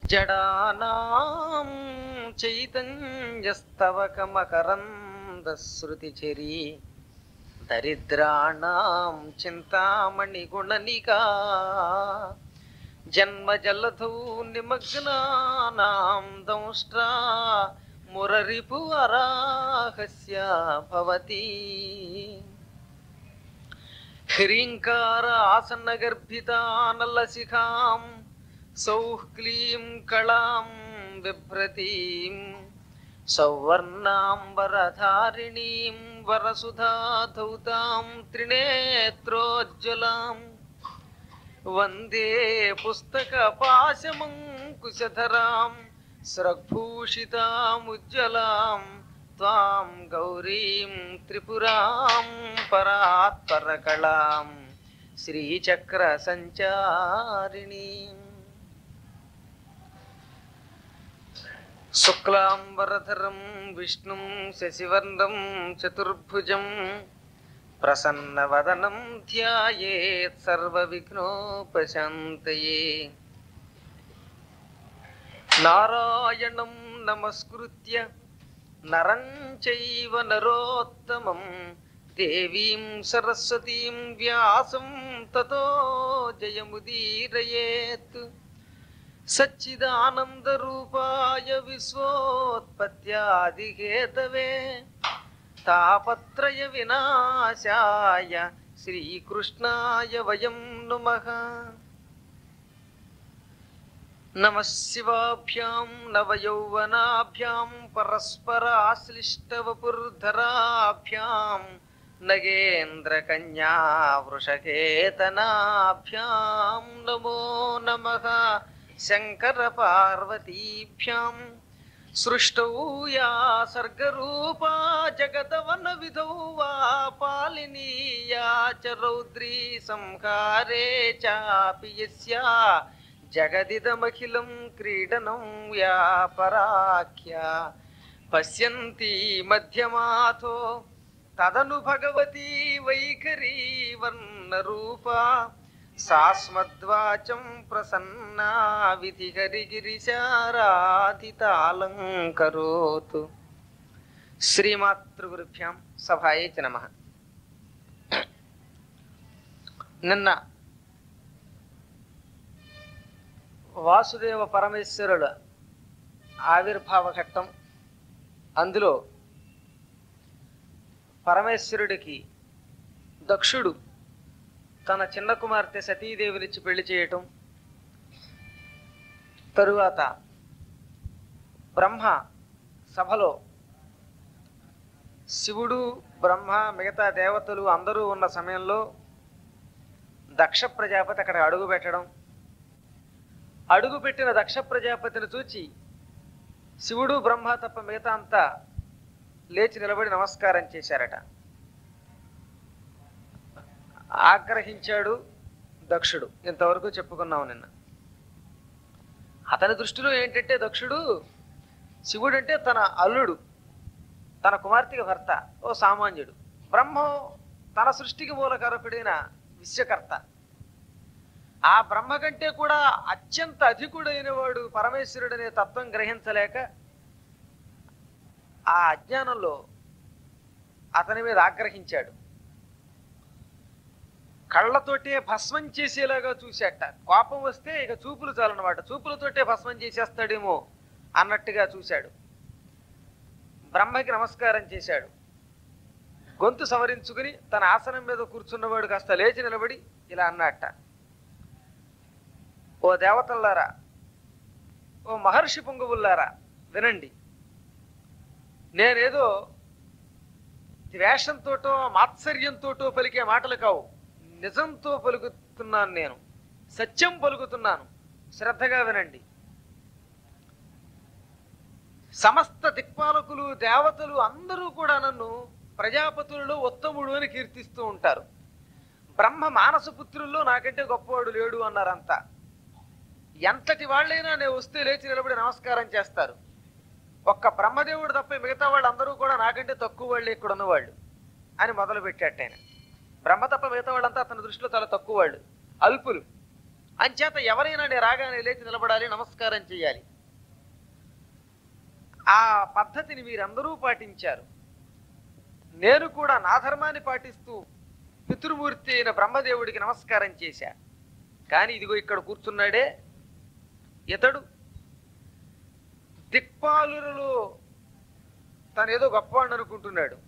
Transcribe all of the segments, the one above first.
జడానాం చైతన్యస్తవకమకరందశ్రుతిచరీ దరిద్రాణం చింతామణి గుణనికా జన్మజలధౌ నిమగ్నానాం దంష్ట్రా మురరిపు అరాహస్య భవతి హ్రీంకార ఆసన్నగర్భితానలశిఖాం సౌః క్లీం కళాం బిభ్రతీం సౌవర్ణాంబరధారిణీం వరసుధాధౌతాం త్రినేత్రోజ్వలాం వందే పుస్తకపాశమంకుశధరాం స్రగ్భూషితాముజ్వలాం త్వాం గౌరీం త్రిపురాం పరాత్పరకళాం శ్రీచక్ర సంచారిణీం శుక్లాంబరధరం విష్ణుం శశివర్ణం చతుర్భుజం ప్రసన్నవదనం ధ్యాయేత్ సర్వవిఘ్నోపశాంతయే నారాయణం నమస్కృత్య నరం చైవ నరోత్తమం దేవీం సరస్వతీం వ్యాసం తతో జయముదీరయేత్ సచ్చిదానందరూపాయ విశ్వోత్పత్యాదిహేతవే తాపత్రయ వినాశాయ శ్రీకృష్ణాయ వయం నుమః నమ శివాభ్యాం నవయౌవనాభ్యాం పరస్పరాశ్లిష్టవపుర్ధరాభ్యాం నగేంద్రకన్యా వృషకేతనాభ్యాం నమో నమః శంకరపార్వతీభ్యాం సృష్టౌ యా సర్గరూపా జగదవన విధౌ వా పాలినీయా చ రౌద్రీ సంహారే చాపి యస్యా జగదిదమఖిలం క్రీడనం యా పరాఖ్యా పశ్యంతి మధ్యమాథో తదను భగవతి వైఖరీ వర్ణరూపా సాస్మద్వాచం ప్రసన్నా విధిహరిగిరిశారాధితాలంకరోతు శ్రీమాతృగురుభ్యాం సభాయే చ నమ నిన్న వాసుదేవ పరమేశ్వరుల ఆవిర్భావ ఘట్టం అందులో పరమేశ్వరుడికి దక్షుడు తన చిన్న కుమార్తె సతీదేవినిచ్చి పెళ్లి చేయటం తరువాత బ్రహ్మ సభలో శివుడు బ్రహ్మ మిగతా దేవతలు అందరూ ఉన్న సమయంలో దక్ష ప్రజాపతి అక్కడ అడుగు పెట్టడం అడుగు పెట్టిన దక్ష ప్రజాపతిని చూచి శివుడు బ్రహ్మ తప్ప మిగతా అంతా లేచి నిలబడి నమస్కారం చేశారట ఆగ్రహించాడు దక్షుడు ఇంతవరకు చెప్పుకున్నాం నిన్న అతని దృష్టిలో ఏంటంటే దక్షుడు శివుడు అంటే తన అల్లుడు తన కుమార్తెకి భర్త ఓ సామాన్యుడు బ్రహ్మ తన సృష్టికి మూలకారకుడైన విశ్వకర్త ఆ బ్రహ్మ కంటే కూడా అత్యంత అధికుడైన వాడు పరమేశ్వరుడనే తత్వం గ్రహించలేక ఆ అజ్ఞానంలో అతని మీద ఆగ్రహించాడు కళ్ళతోటే భస్మం చేసేలాగా చూసేట కోపం వస్తే ఇక చూపులు చాలన్నమాట చూపులతోటే భస్మం చేసేస్తాడేమో అన్నట్టుగా చూశాడు బ్రహ్మకి నమస్కారం చేశాడు గొంతు సవరించుకుని తన ఆసనం మీద కూర్చున్నవాడు కాస్త లేచి నిలబడి ఇలా అన్నట్ట ఓ దేవతల్లారా ఓ మహర్షి పొంగువుల్లారా వినండి నేనేదో ద్వేషంతోటో మాత్సర్యంతోటో పలికే మాటలు కావు నిజంతో పలుకుతున్నాను నేను సత్యం పలుకుతున్నాను శ్రద్ధగా వినండి సమస్త దిక్పాలకులు దేవతలు అందరూ కూడా నన్ను ప్రజాపతులలో ఉత్తముడు అని కీర్తిస్తూ ఉంటారు బ్రహ్మ మానసపుత్రుల్లో నాకంటే గొప్పవాడు లేడు అన్నారంతా ఎంతటి వాళ్ళైనా నేను వస్తే లేచి నిలబడి నమస్కారం చేస్తారు ఒక్క బ్రహ్మదేవుడు తప్ప మిగతా వాళ్ళందరూ కూడా నాకంటే తక్కువ వాళ్ళు ఇక్కడ ఉన్నవాళ్ళు అని మొదలు పెట్టాట ఆయన బ్రహ్మ తప్ప మిగతా వాళ్ళంతా అతని దృష్టిలో చాలా తక్కువ వాళ్ళు అల్పులు అంచేత ఎవరైనా నేను రాగానే లేచి నిలబడాలి నమస్కారం చేయాలి ఆ పద్ధతిని మీరందరూ పాటించారు నేను కూడా నా ధర్మాన్ని పాటిస్తూ పితృమూర్తి అయిన బ్రహ్మదేవుడికి నమస్కారం చేశా కానీ ఇదిగో ఇక్కడ కూర్చున్నాడే ఇతడు దిక్పాలులలో తనేదో గొప్పవాడు అనుకుంటున్నాడు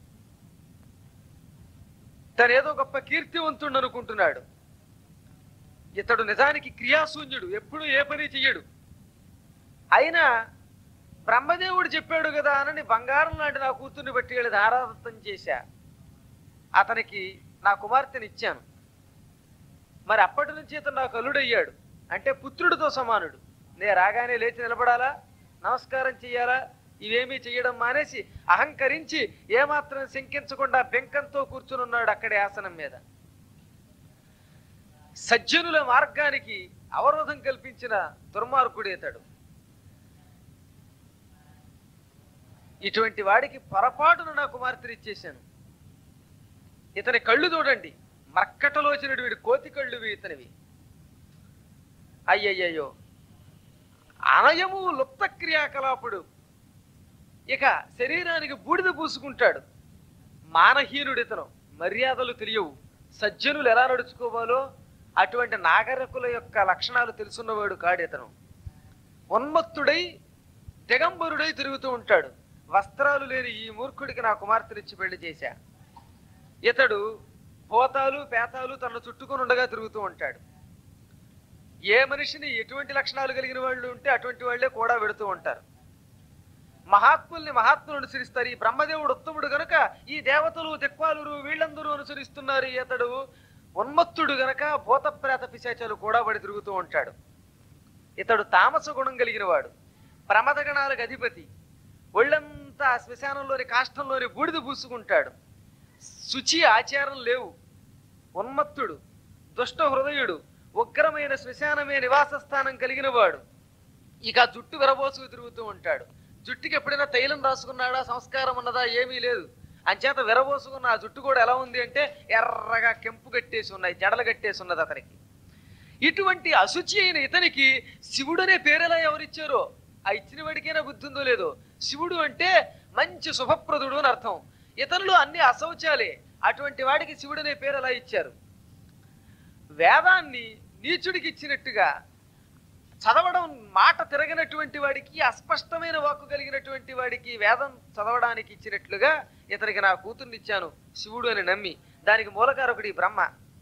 తనేదో గొప్ప కీర్తివంతుడు అనుకుంటున్నాడు ఇతడు నిజానికి క్రియాశూన్యుడు ఎప్పుడు ఏ పని చెయ్యడు అయినా బ్రహ్మదేవుడు చెప్పాడు కదా అని బంగారం లాంటి నా కూతుర్ని బట్టి వెళ్ళి ధారాదత్తం చేశా అతనికి నా కుమార్తెని ఇచ్చాను మరి అప్పటి నుంచి ఇతను నాకు అల్లుడయ్యాడు అంటే పుత్రుడితో సమానుడు నే రాగానే లేచి నిలబడాలా నమస్కారం చెయ్యాలా ఇవేమీ చెయ్యడం మానేసి అహంకరించి ఏమాత్రం శంకించకుండా బెంకంతో కూర్చునున్నాడు అక్కడే ఆసనం మీద సజ్జనుల మార్గానికి అవరోధం కల్పించిన దుర్మార్గుడేతడు ఇటువంటి వాడికి పొరపాటున నా కుమార్తెని ఇచ్చేశాను ఇతని కళ్ళు చూడండి మక్కటలోచినడు వీడి కోతి కళ్ళు ఇతనివి అయ్యయ్యో అనయము లుప్త క్రియాకలాపుడు ఇక శరీరానికి బూడిద పూసుకుంటాడు మానహీనుడు ఇతను మర్యాదలు తెలియవు సజ్జనులు ఎలా నడుచుకోవాలో అటువంటి నాగరికుల యొక్క లక్షణాలు తెలుసున్నవాడు కాడు ఇతను ఉన్మత్తుడై దిగంబరుడై తిరుగుతూ ఉంటాడు వస్త్రాలు లేని ఈ మూర్ఖుడికి నా కుమార్తెనిచ్చి పెళ్లి చేశా ఇతడు పోతాలు పేతాలు తనను చుట్టుకొని ఉండగా తిరుగుతూ ఉంటాడు ఏ మనిషిని ఎటువంటి లక్షణాలు కలిగిన వాళ్ళు ఉంటే అటువంటి వాళ్ళే కూడా వెడుతూ ఉంటారు మహాత్ముల్ని మహాత్ములు అనుసరిస్తారు ఈ బ్రహ్మదేవుడు ఉత్తముడు గనుక ఈ దేవతలు దిక్పాలురు వీళ్ళందరూ అనుసరిస్తున్నారు ఇతడు ఉన్మత్తుడు గనక భూతప్రేత పిశాచాలు కూడా పడి తిరుగుతూ ఉంటాడు ఇతడు తామస గుణం కలిగిన వాడు ప్రమదగణాలకు అధిపతి ఒళ్ళంతా శ్మశానంలోని కాష్టంలోని బూడిద పూసుకుంటాడు శుచి ఆచారం లేవు ఉన్మత్తుడు దుష్ట హృదయుడు ఉగ్రమైన శ్మశానమే నివాస స్థానం కలిగిన వాడు ఇక జుట్టు విరబోసుకు తిరుగుతూ ఉంటాడు జుట్టుకి ఎప్పుడైనా తైలం రాసుకున్నాడా సంస్కారం ఉన్నదా ఏమీ లేదు అంచేత విరబోసుకున్న ఆ జుట్టు కూడా ఎలా ఉంది అంటే ఎర్రగా కెంపు కట్టేసి ఉన్నాయి జడలు కట్టేసి ఉన్నది అతనికి ఇటువంటి అశుచి అయిన ఇతనికి శివుడు అనే పేరెలా ఎవరిచ్చారో ఆ ఇచ్చిన వాడికైనా బుద్ధి ఉందో లేదో శివుడు అంటే మంచి శుభప్రదుడు అని అర్థం ఇతరులు అన్ని అశౌచాలే అటువంటి వాడికి శివుడు అనే పేరు ఎలా ఇచ్చారు వేదాన్ని నీచుడికి ఇచ్చినట్టుగా చదవడం మాట తిరగనటువంటి వాడికి అస్పష్టమైన వాక్కు కలిగినటువంటి వాడికి వేదం చదవడానికి ఇచ్చినట్లుగా ఇతనికి నా కూతుర్ని ఇచ్చాను శివుడు అని నమ్మి దానికి మూలకారకుడి బ్రహ్మ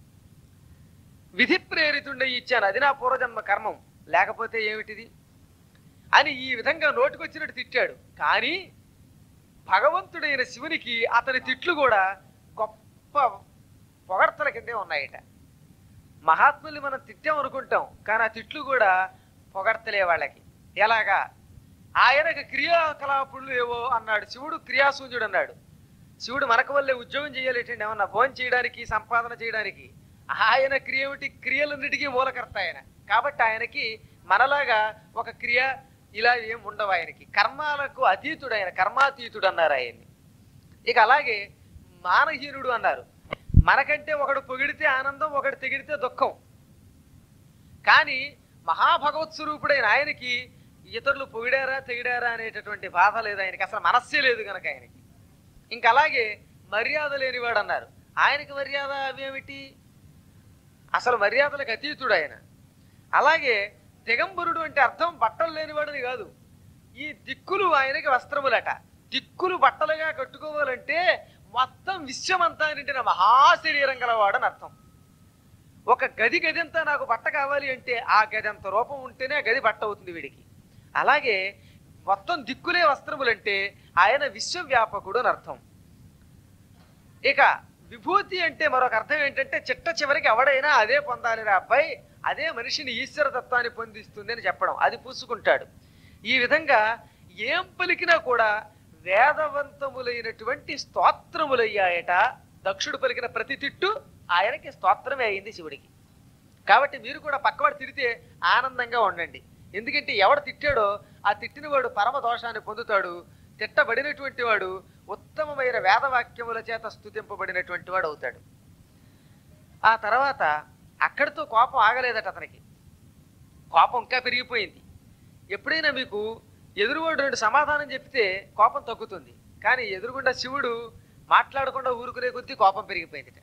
విధి ప్రేరితుండే ఇచ్చాను అది నా పూర్వజన్మ కర్మం లేకపోతే ఏమిటిది అని ఈ విధంగా నోటికొచ్చినట్టు తిట్టాడు కానీ భగవంతుడైన శివునికి అతని తిట్లు కూడా గొప్ప పొగడ్తల కిందే ఉన్నాయట మహాత్ముల్ని మనం తిట్టాం అనుకుంటాం కానీ ఆ తిట్లు కూడా పొగడ్తలే వాళ్ళకి ఎలాగా ఆయనకు క్రియాకలాపులు ఏవో అన్నాడు శివుడు క్రియాసూర్యుడు అన్నాడు శివుడు మనకు వల్లే ఉద్యోగం చేయాలి ఏంటండి ఏమన్నా భోజనం చేయడానికి సంపాదన చేయడానికి ఆయన క్రియ ఏమిటి క్రియలన్నిటికీ మూలకర్త ఆయన కాబట్టి ఆయనకి మనలాగా ఒక క్రియ ఇలా ఏం ఉండవు ఆయనకి కర్మాలకు అతీతుడు ఆయన కర్మాతీతుడు అన్నారు ఆయన్ని ఇక అలాగే మానహీనుడు అన్నారు మనకంటే ఒకడు పొగిడితే ఆనందం ఒకడు తెగిడితే దుఃఖం కానీ మహాభగవత్ స్వరూపుడైన ఆయనకి ఇతరులు పొగిడారా తెగిడారా అనేటటువంటి బాధ లేదు ఆయనకి అసలు మనస్సే లేదు కనుక ఆయనకి ఇంకా అలాగే మర్యాద లేనివాడు అన్నారు ఆయనకి మర్యాద అవేమిటి అసలు మర్యాదలకు అతీతుడు ఆయన అలాగే దిగంబరుడు అంటే అర్థం బట్టలు లేనివాడని కాదు ఈ దిక్కులు ఆయనకి వస్త్రములట దిక్కులు బట్టలుగా కట్టుకోవాలంటే మొత్తం విశ్వమంతా నిండిన మహాశరీరం గలవాడని అర్థం ఒక గది గదంతా నాకు బట్ట కావాలి అంటే ఆ గది అంత రూపం ఉంటేనే ఆ గది బట్ట అవుతుంది వీడికి అలాగే మొత్తం దిక్కులే వస్త్రములంటే ఆయన విశ్వవ్యాపకుడు అని అర్థం ఇక విభూతి అంటే మరొక అర్థం ఏంటంటే చిట్ట చివరికి ఎవడైనా అదే పొందాలి రా అబ్బాయి అదే మనిషిని ఈశ్వర తత్వాన్ని పొందిస్తుంది అని చెప్పడం అది పూసుకుంటాడు ఈ విధంగా ఏం పలికినా కూడా వేదవంతములైనటువంటి స్తోత్రములయ్యాయట దక్షుడు పలికిన ప్రతి తిట్టు ఆయనకి స్తోత్రమే అయింది శివుడికి కాబట్టి మీరు కూడా పక్కవాడు తిడితే ఆనందంగా ఉండండి ఎందుకంటే ఎవడు తిట్టాడో ఆ తిట్టినవాడు పరమ దోషాన్ని పొందుతాడు తిట్టబడినటువంటి వాడు ఉత్తమమైన వేదవాక్యముల చేత స్తుతింపబడినటువంటి వాడు అవుతాడు ఆ తర్వాత అక్కడితో కోపం ఆగలేదట అతనికి కోపం ఇంకా పెరిగిపోయింది ఎప్పుడైనా మీకు ఎదురువాడు రెండు సమాధానం చెప్తే కోపం తగ్గుతుంది కానీ ఎదురుగుండా శివుడు మాట్లాడకుండా ఊరుకునే కొద్దీ కోపం పెరిగిపోయింది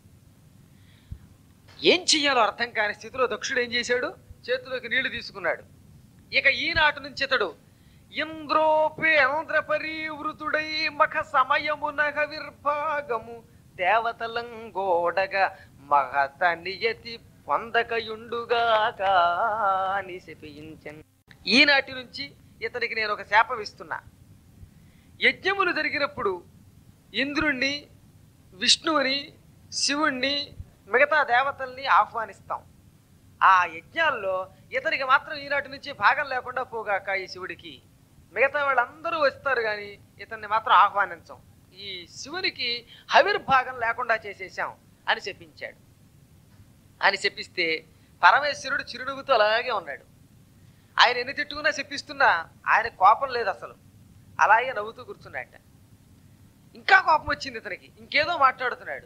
ఏం చెయ్యాలో అర్థం కాని స్థితిలో దక్షుడు ఏం చేశాడు చేతిలోకి నీళ్లు తీసుకున్నాడు ఇక ఈనాటి నుంచి ఇతడు ఇంద్రోపేంద్ర పరివృతుడై మఖ సమయమునగ విర్భాగము దేవతలంగోడగా మహత నియతి పొందకయుండుగాక అని శపించన్ ఈనాటి నుంచి ఇతనికి నేను ఒక శాపం ఇస్తున్నా యజ్ఞములు జరిగినప్పుడు ఇంద్రుణ్ణి విష్ణువుని శివుణ్ణి మిగతా దేవతల్ని ఆహ్వానిస్తాం ఆ యజ్ఞాల్లో ఇతనికి మాత్రం ఈనాటి నుంచి భాగం లేకుండా పోగాక ఈ శివుడికి మిగతా వాళ్ళందరూ వస్తారు కానీ ఇతన్ని మాత్రం ఆహ్వానించం ఈ శివునికి హవిర్భాగం లేకుండా చేసేసాం అని చెప్పించాడు అని చెప్పిస్తే పరమేశ్వరుడు చిరునవ్వుతో అలాగే ఉన్నాడు ఆయన ఎన్ని తిట్టుకున్నా చెప్పిస్తున్నా ఆయన కోపం లేదు అసలు అలాగే నవ్వుతూ కూర్చున్నాడట ఇంకా కోపం వచ్చింది ఇతనికి ఇంకేదో మాట్లాడుతున్నాడు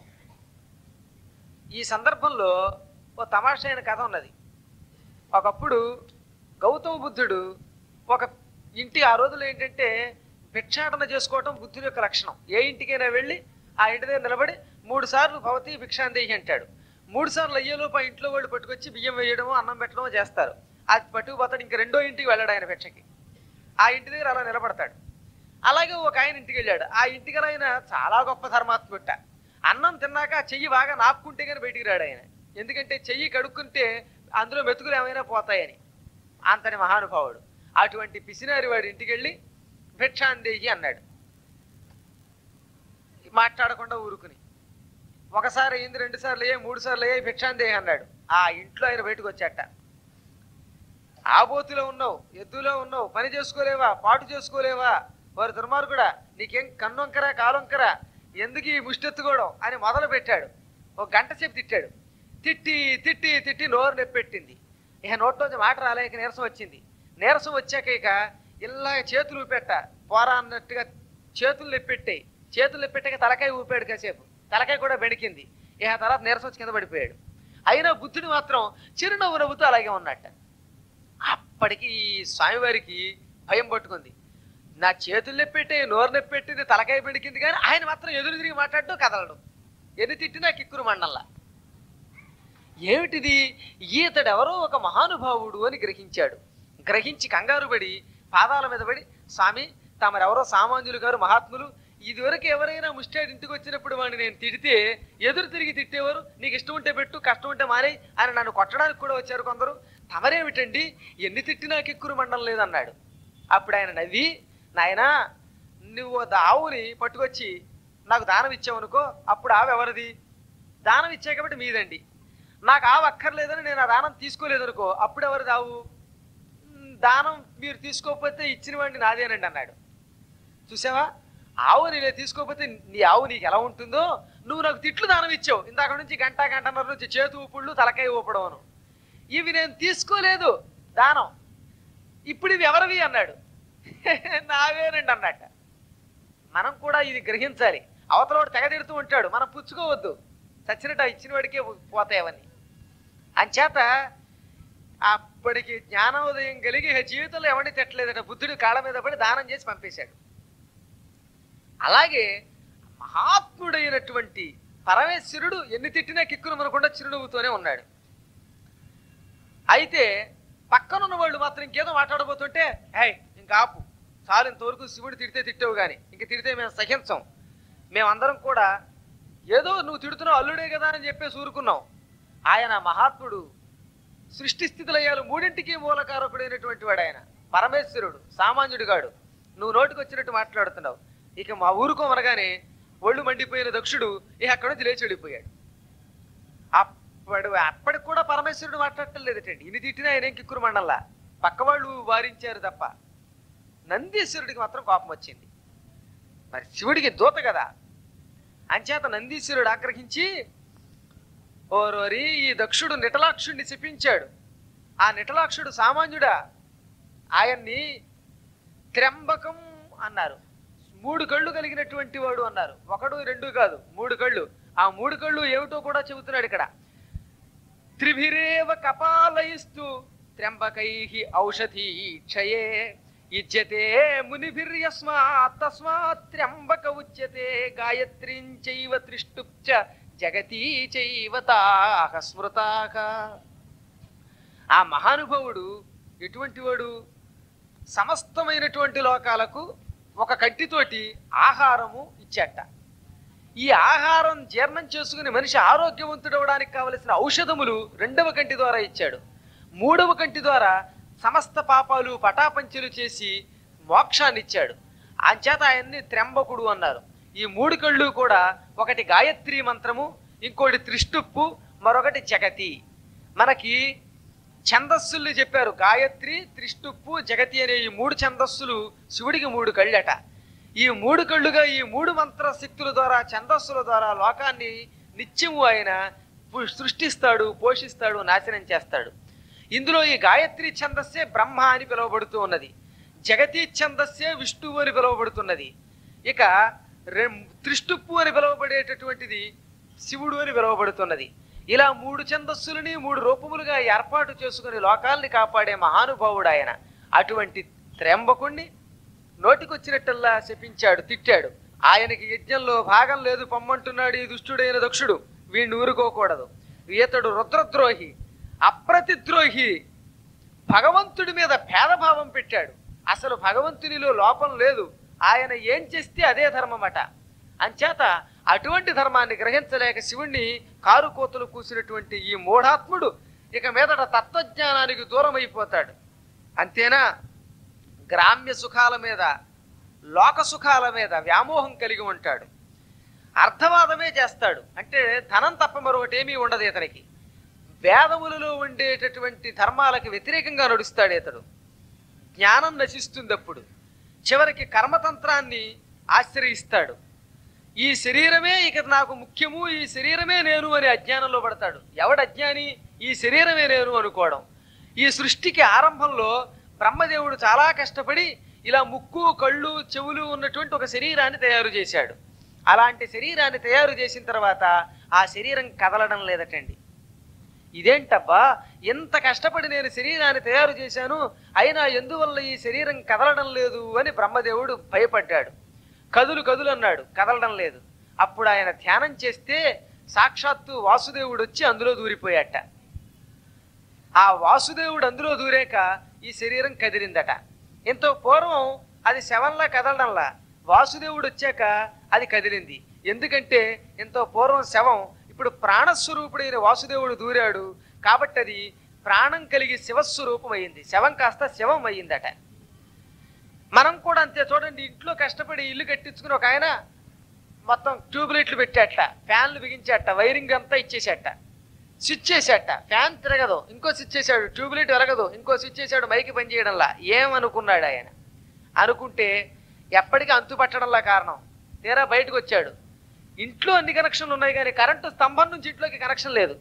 ఈ సందర్భంలో ఓ తమాషా అయిన కథ ఉన్నది ఒకప్పుడు గౌతమ బుద్ధుడు ఒక ఇంటి ఆ రోజుల్లో ఏంటంటే భిక్షాటన చేసుకోవటం బుద్ధుడి యొక్క లక్షణం ఏ ఇంటికైనా వెళ్ళి ఆ ఇంటి దగ్గర నిలబడి మూడు సార్లు భవతి భిక్షాందేహి అంటాడు మూడు సార్లు అయ్యేలోపు ఆ ఇంట్లో వాళ్ళు పట్టుకొచ్చి బియ్యం వేయడమో అన్నం పెట్టడమో చేస్తారు అది పట్టుకుపోతాడు ఇంక రెండో ఇంటికి వెళ్ళాడు ఆయన భిక్షకి ఆ ఇంటి దగ్గర అలా నిలబడతాడు అలాగే ఒక ఆయన ఇంటికి వెళ్ళాడు ఆ ఇంటికి ఆయన చాలా గొప్ప ధర్మాత్ముట అన్నం తిన్నాక ఆ చెయ్యి బాగా నాపుకుంటే కానీ బయటికి రాడు ఆయన ఎందుకంటే చెయ్యి కడుక్కుంటే అందులో మెతుకులు ఏమైనా పోతాయని అంతని మహానుభావుడు అటువంటి పిసినారి వాడి ఇంటికి వెళ్ళి భిక్షాందేహి అన్నాడు మాట్లాడకుండా ఊరుకుని ఒకసారి అయింది రెండు సార్లు అయ్యాయి మూడు సార్లు అయ్యాయి భిక్షాందేహి అన్నాడు ఆ ఇంట్లో ఆయన బయటకు వచ్చాట ఆబోతులో ఉన్నావు ఎద్దులో ఉన్నావు పని చేసుకోలేవా పాటు చేసుకోలేవా వారి దుర్మార్గుడా నీకేం కన్నొంకరా కాలొంకరా ఎందుకు ఈ ముష్టెత్తుకోవడం అని మొదలు పెట్టాడు ఒక గంట సేపు తిట్టాడు తిట్టి తిట్టి తిట్టి నోరు నొప్పెట్టింది ఇక నోట్లోంచి మాట రాలేక నీరసం వచ్చింది నీరసం వచ్చాక ఇక ఇలా చేతులు ఊపెట్ట పోరా అన్నట్టుగా చేతులు నొప్పెట్టాయి చేతులు నొప్పెట్టాక తలకాయ ఊపాడు కాసేపు తలకాయ కూడా బెణికింది ఇక ఆ తర్వాత నీరసం వచ్చి కింద పడిపోయాడు అయినా బుద్ధుడు మాత్రం చిరునవ్వు నవ్వుతూ అలాగే ఉన్నట్ట అప్పటికి ఈ స్వామివారికి భయం పట్టుకుంది నా చేతులు నొప్పెట్టి నోరు నొప్పెట్టింది తలకాయ పెడికింది కానీ ఆయన మాత్రం ఎదురు తిరిగి మాట్లాడటం కదలడం ఎన్ని తిట్టినా కిక్కురు మండల్లా ఏమిటిది ఈతడు ఎవరో ఒక మహానుభావుడు అని గ్రహించాడు గ్రహించి కంగారు పడి పాదాల మీద పడి స్వామి తమరెవరో సామాన్యులు గారు మహాత్ములు ఇదివరకు ఎవరైనా ముష్టాడి ఇంటికి వచ్చినప్పుడు వాడిని నేను తిడితే ఎదురు తిరిగి తిట్టేవారు నీకు ఇష్టం ఉంటే పెట్టు కష్టం ఉంటే మానే అని నన్ను కొట్టడానికి కూడా వచ్చారు కొందరు తమరేమిటండి ఎన్ని తిట్టినా కిక్కురు మండలం లేదన్నాడు అప్పుడు ఆయన నవ్వి నాయనా నువ్వు ఆ ఆవుని పట్టుకొచ్చి నాకు దానం ఇచ్చావనుకో అప్పుడు ఆవు ఎవరిది దానం ఇచ్చా కాబట్టి మీదండి నాకు ఆవు అక్కర్లేదని నేను ఆ దానం తీసుకోలేదనుకో అప్పుడు ఎవరిది ఆవు "మ్, దానం మీరు తీసుకోకపోతే ఇచ్చిన వాడిని నాదేనండి అన్నాడు చూసావా ఆవు నేను తీసుకోకపోతే నీ ఆవు నీకు ఎలా ఉంటుందో నువ్వు నాకు తిట్లు దానం ఇచ్చావు ఇందాక నుంచి గంట గంటన్నర నుంచి చేతు ఊపుళ్ళు తలకాయ ఊపడం ఇవి నేను తీసుకోలేదు దానం ఇప్పుడు ఇవి ఎవరివి అన్నాడు నావేనండి అన్నట్ట మనం కూడా ఇది గ్రహించాలి అవతలవాడు తెగ తిడుతూ ఉంటాడు మనం పుచ్చుకోవద్దు చచ్చినట్టు ఆ ఇచ్చిన వాడికే పోతాయి అవన్నీ అంచేత అప్పటికి జ్ఞానోదయం కలిగి ఇక జీవితంలో ఎవరిని తిట్టలేదట బుద్ధుడి కాళ్ళ మీద పడి దానం చేసి పంపేశాడు అలాగే మహాత్ముడైనటువంటి పరమేశ్వరుడు ఎన్ని తిట్టినా కిక్కును మనకుండా చిరునవ్వుతోనే ఉన్నాడు అయితే పక్కనున్న వాళ్ళు మాత్రం ఇంకేదో మాట్లాడబోతుంటే హే ఇంకా ఆపు చాలు ఇంతవరకు శివుడు తిడితే తిట్టావు కానీ ఇంక తిడితే మేము సహించం మేమందరం కూడా ఏదో నువ్వు తిడుతున్నావు అల్లుడే కదా అని చెప్పేసి ఊరుకున్నాం ఆయన మహాత్ముడు సృష్టి స్థితులయ్యాలు మూడింటికి మూలకారకుడైనటువంటి వాడు ఆయన పరమేశ్వరుడు సామాన్యుడు గాడు నువ్వు నోటికి వచ్చినట్టు మాట్లాడుతున్నావు ఇక మా ఊరుకోమనగానే ఒళ్ళు మండిపోయిన దక్షుడు ఇక అక్కడి నుంచి లేచి వెళ్ళిపోయాడు అప్పటి అప్పటికి కూడా పరమేశ్వరుడు మాట్లాడటం లేదటండి ఇన్ని తిట్టినా ఆయన ఏం కిక్కురు మండల్లా పక్క వాళ్ళు వారించారు తప్ప నందీశ్వరుడికి మాత్రం కోపం వచ్చింది మరి శివుడికి దూత కదా అంచేత నందీశ్వరుడు ఆగ్రహించి ఓరోరి ఈ దక్షుడు నిటలాక్షుడిని శపించాడు ఆ నిటలాక్షుడు సామాన్యుడా ఆయన్ని త్ర్యంబకం అన్నారు మూడు కళ్ళు కలిగినటువంటి వాడు అన్నారు ఒకడు రెండు కాదు మూడు కళ్ళు ఆ మూడు కళ్ళు ఏమిటో కూడా చెబుతున్నాడు ఇక్కడ త్రిభిరేవ కపాలయిస్తూ త్ర్యంబకై ఔషధీ క్షయే యుజ్యతే మునిభిర్యస్మాత్ తస్మాత్ త్ర్యంబక ఉచ్యతే గాయత్రీం చైవ త్రిష్టుప్చ జగతీ చైవ తాః స్మృతాః ఆ మహానుభావుడు ఎటువంటి వాడు సమస్తమైనటువంటి లోకాలకు ఒక కంటితోటి ఆహారము ఇచ్చేట ఈ ఆహారం జీర్ణం చేసుకుని మనిషి ఆరోగ్యవంతుడవడానికి కావలసిన ఔషధములు రెండవ కంటి ద్వారా ఇచ్చాడు మూడవ కంటి ద్వారా సమస్త పాపాలు పటాపంచలు చేసి మోక్షాన్ని ఇచ్చాడు అంచేత ఆయన్ని త్రెంబకుడు అన్నారు ఈ మూడు కళ్ళు కూడా ఒకటి గాయత్రి మంత్రము ఇంకోటి త్రిష్టుప్పు మరొకటి జగతి మనకి ఛందస్సుల్ని చెప్పారు గాయత్రి త్రిష్టుప్పు జగతి అనే ఈ మూడు ఛందస్సులు శివుడికి మూడు కళ్ళట ఈ మూడు కళ్ళుగా ఈ మూడు మంత్ర శక్తుల ద్వారా ఛందస్సుల ద్వారా లోకాన్ని నిత్యము ఆయన పు- సృష్టిస్తాడు పోషిస్తాడు నాశనం చేస్తాడు ఇందులో ఈ గాయత్రి ఛందస్సే బ్రహ్మ అని పిలువబడుతూ ఉన్నది జగతి ఛందస్సే విష్ణువు అని పిలువబడుతున్నది ఇక రెం- త్రిష్టుప్పు అని పిలువబడేటటువంటిది శివుడు అని పిలువబడుతున్నది ఇలా మూడు ఛందస్సులని మూడు రూపములుగా ఏర్పాటు చేసుకుని లోకాల్ని కాపాడే మహానుభావుడు ఆయన అటువంటి త్రెంబకుణ్ణి నోటికొచ్చినట్టల్లా శపించాడు తిట్టాడు ఆయనకి యజ్ఞంలో భాగం లేదు పొమ్మంటున్నాడు ఈ దుష్టుడైన దక్షుడు వీడిని ఊరుకోకూడదు ఈతడు రుద్రద్రోహి అప్రతిద్రోహి భగవంతుడి మీద భేదభావం పెట్టాడు అసలు భగవంతునిలో లోపం లేదు ఆయన ఏం చేస్తే అదే ధర్మమట అంచేత అటువంటి ధర్మాన్ని గ్రహించలేక శివుణ్ణి కారు కోతలు కూసినటువంటి ఈ మూఢాత్ముడు ఇక మీదట తత్వజ్ఞానానికి దూరం అయిపోతాడు అంతేనా గ్రామ్య సుఖాల మీద లోక సుఖాల మీద వ్యామోహం కలిగి ఉంటాడు అర్థవాదమే చేస్తాడు అంటే ధనం తప్ప మరొకటి ఏమీ ఉండదు ఇతనికి వేదములలో ఉండేటటువంటి ధర్మాలకు వ్యతిరేకంగా నడుస్తాడు ఇతడు జ్ఞానం నశిస్తుంది అప్పుడు చివరికి కర్మతంత్రాన్ని ఆశ్రయిస్తాడు ఈ శరీరమే ఇక నాకు ముఖ్యము ఈ శరీరమే నేను అని అజ్ఞానంలో పడతాడు ఎవడు అజ్ఞాని ఈ శరీరమే నేను అనుకోవడం ఈ సృష్టికి ఆరంభంలో బ్రహ్మదేవుడు చాలా కష్టపడి ఇలా ముక్కు కళ్ళు చెవులు ఉన్నటువంటి ఒక శరీరాన్ని తయారు చేశాడు అలాంటి శరీరాన్ని తయారు చేసిన తర్వాత ఆ శరీరం కదలడం లేదటండి ఇదేంటబ్బా ఎంత కష్టపడి నేను శరీరాన్ని తయారు చేశాను అయినా ఎందువల్ల ఈ శరీరం కదలడం లేదు అని బ్రహ్మదేవుడు భయపడ్డాడు కదులు కదులు అన్నాడు కదలడం లేదు అప్పుడు ఆయన ధ్యానం చేస్తే సాక్షాత్తు వాసుదేవుడు వచ్చి అందులో దూరిపోయాట ఆ వాసుదేవుడు అందులో దూరాక ఈ శరీరం కదిలిందట ఎంతో పూర్వం అది శవంలా కదలడంలా వాసుదేవుడు వచ్చాక అది కదిలింది ఎందుకంటే ఎంతో పూర్వం శవం ఇప్పుడు ప్రాణస్వరూపుడైన వాసుదేవుడు దూరాడు కాబట్టి అది ప్రాణం కలిగి శివస్వరూపం అయింది శవం కాస్త శవం అయ్యిందట మనం కూడా అంతే చూడండి ఇంట్లో కష్టపడి ఇల్లు కట్టించుకుని ఒక ఆయన మొత్తం ట్యూబ్ లైట్లు పెట్టాట ఫ్యాన్లు బిగించాట వైరింగ్ అంతా ఇచ్చేసాట స్విచ్ చేశాట ఫ్యాన్ తిరగదు ఇంకో స్విచ్ చేశాడు ట్యూబ్ లైట్ వెరగదు ఇంకో స్విచ్ చేశాడు మైకి పనిచేయడంలా ఏమనుకున్నాడు ఆయన అనుకుంటే ఎప్పటికీ అంతు పట్టడంలా కారణం తీరా బయటకు వచ్చాడు ఇంట్లో అన్ని కనెక్షన్లు ఉన్నాయి కానీ కరెంటు స్తంభం నుంచి ఇంట్లోకి కనెక్షన్ లేదు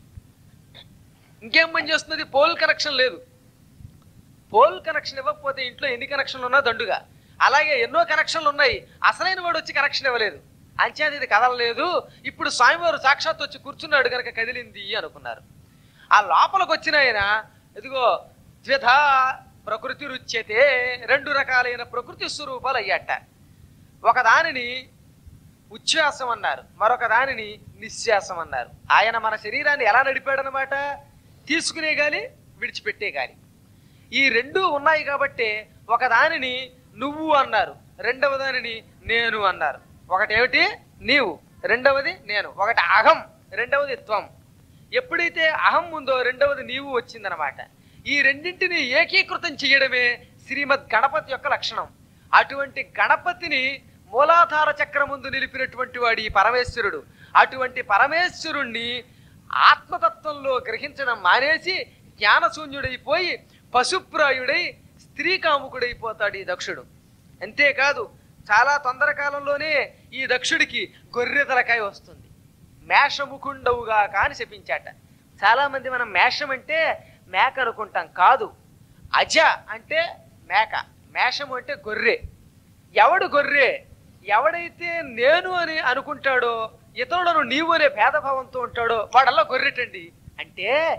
ఇంకేం పని చేస్తున్నది పోల్ కనెక్షన్ లేదు పోల్ కనెక్షన్ ఇవ్వకపోతే ఇంట్లో ఎన్ని కనెక్షన్లు ఉన్నా దండుగా అలాగే ఎన్నో కనెక్షన్లు ఉన్నాయి అసలైన వాడు వచ్చి కనెక్షన్ ఇవ్వలేదు అంచేది ఇది కదలలేదు ఇప్పుడు స్వామివారు సాక్షాత్ వచ్చి కూర్చున్నాడు కనుక కదిలింది అనుకున్నారు ఆ లోపలికి వచ్చిన ఆయన ఇదిగో ద్విధ ప్రకృతి రుచ్యతే రెండు రకాలైన ప్రకృతి స్వరూపాలు అయ్యాట ఒక దానిని ఉచ్ఛ్వాసం అన్నారు మరొక దానిని నిశ్వాసం అన్నారు ఆయన మన శరీరాన్ని ఎలా నడిపాడనమాట తీసుకునే గాలి విడిచిపెట్టే గాలి ఈ రెండు ఉన్నాయి కాబట్టి ఒక దానిని నువ్వు అన్నారు రెండవ దానిని నేను అన్నారు ఒకటి ఏమిటి నీవు రెండవది నేను ఒకటి అహం రెండవది త్వం ఎప్పుడైతే అహం ఉందో రెండవది నీవు వచ్చిందనమాట ఈ రెండింటిని ఏకీకృతం చేయడమే శ్రీమద్ గణపతి యొక్క లక్షణం అటువంటి గణపతిని మూలాధార చక్రం ముందు నిలిపినటువంటి వాడు ఈ పరమేశ్వరుడు అటువంటి పరమేశ్వరుణ్ణి ఆత్మతత్వంలో గ్రహించడం మానేసి జ్ఞానశూన్యుడైపోయి పశుప్రాయుడై స్త్రీ కాముకుడైపోతాడు ఈ దక్షుడు అంతేకాదు చాలా తొందర కాలంలోనే ఈ దక్షుడికి గొర్రె తలకాయ వస్తుంది మేషముకుండవుగా కాని శపించాట చాలా మంది మనం మేషం అంటే మేక అనుకుంటాం కాదు అజ అంటే మేక మేషము అంటే గొర్రె ఎవడు గొర్రె ఎవడైతే నేను అని అనుకుంటాడో ఇతరులను నీవు అనే భేదభావంతో ఉంటాడో వాడల్లా గొర్రెటండి అంటే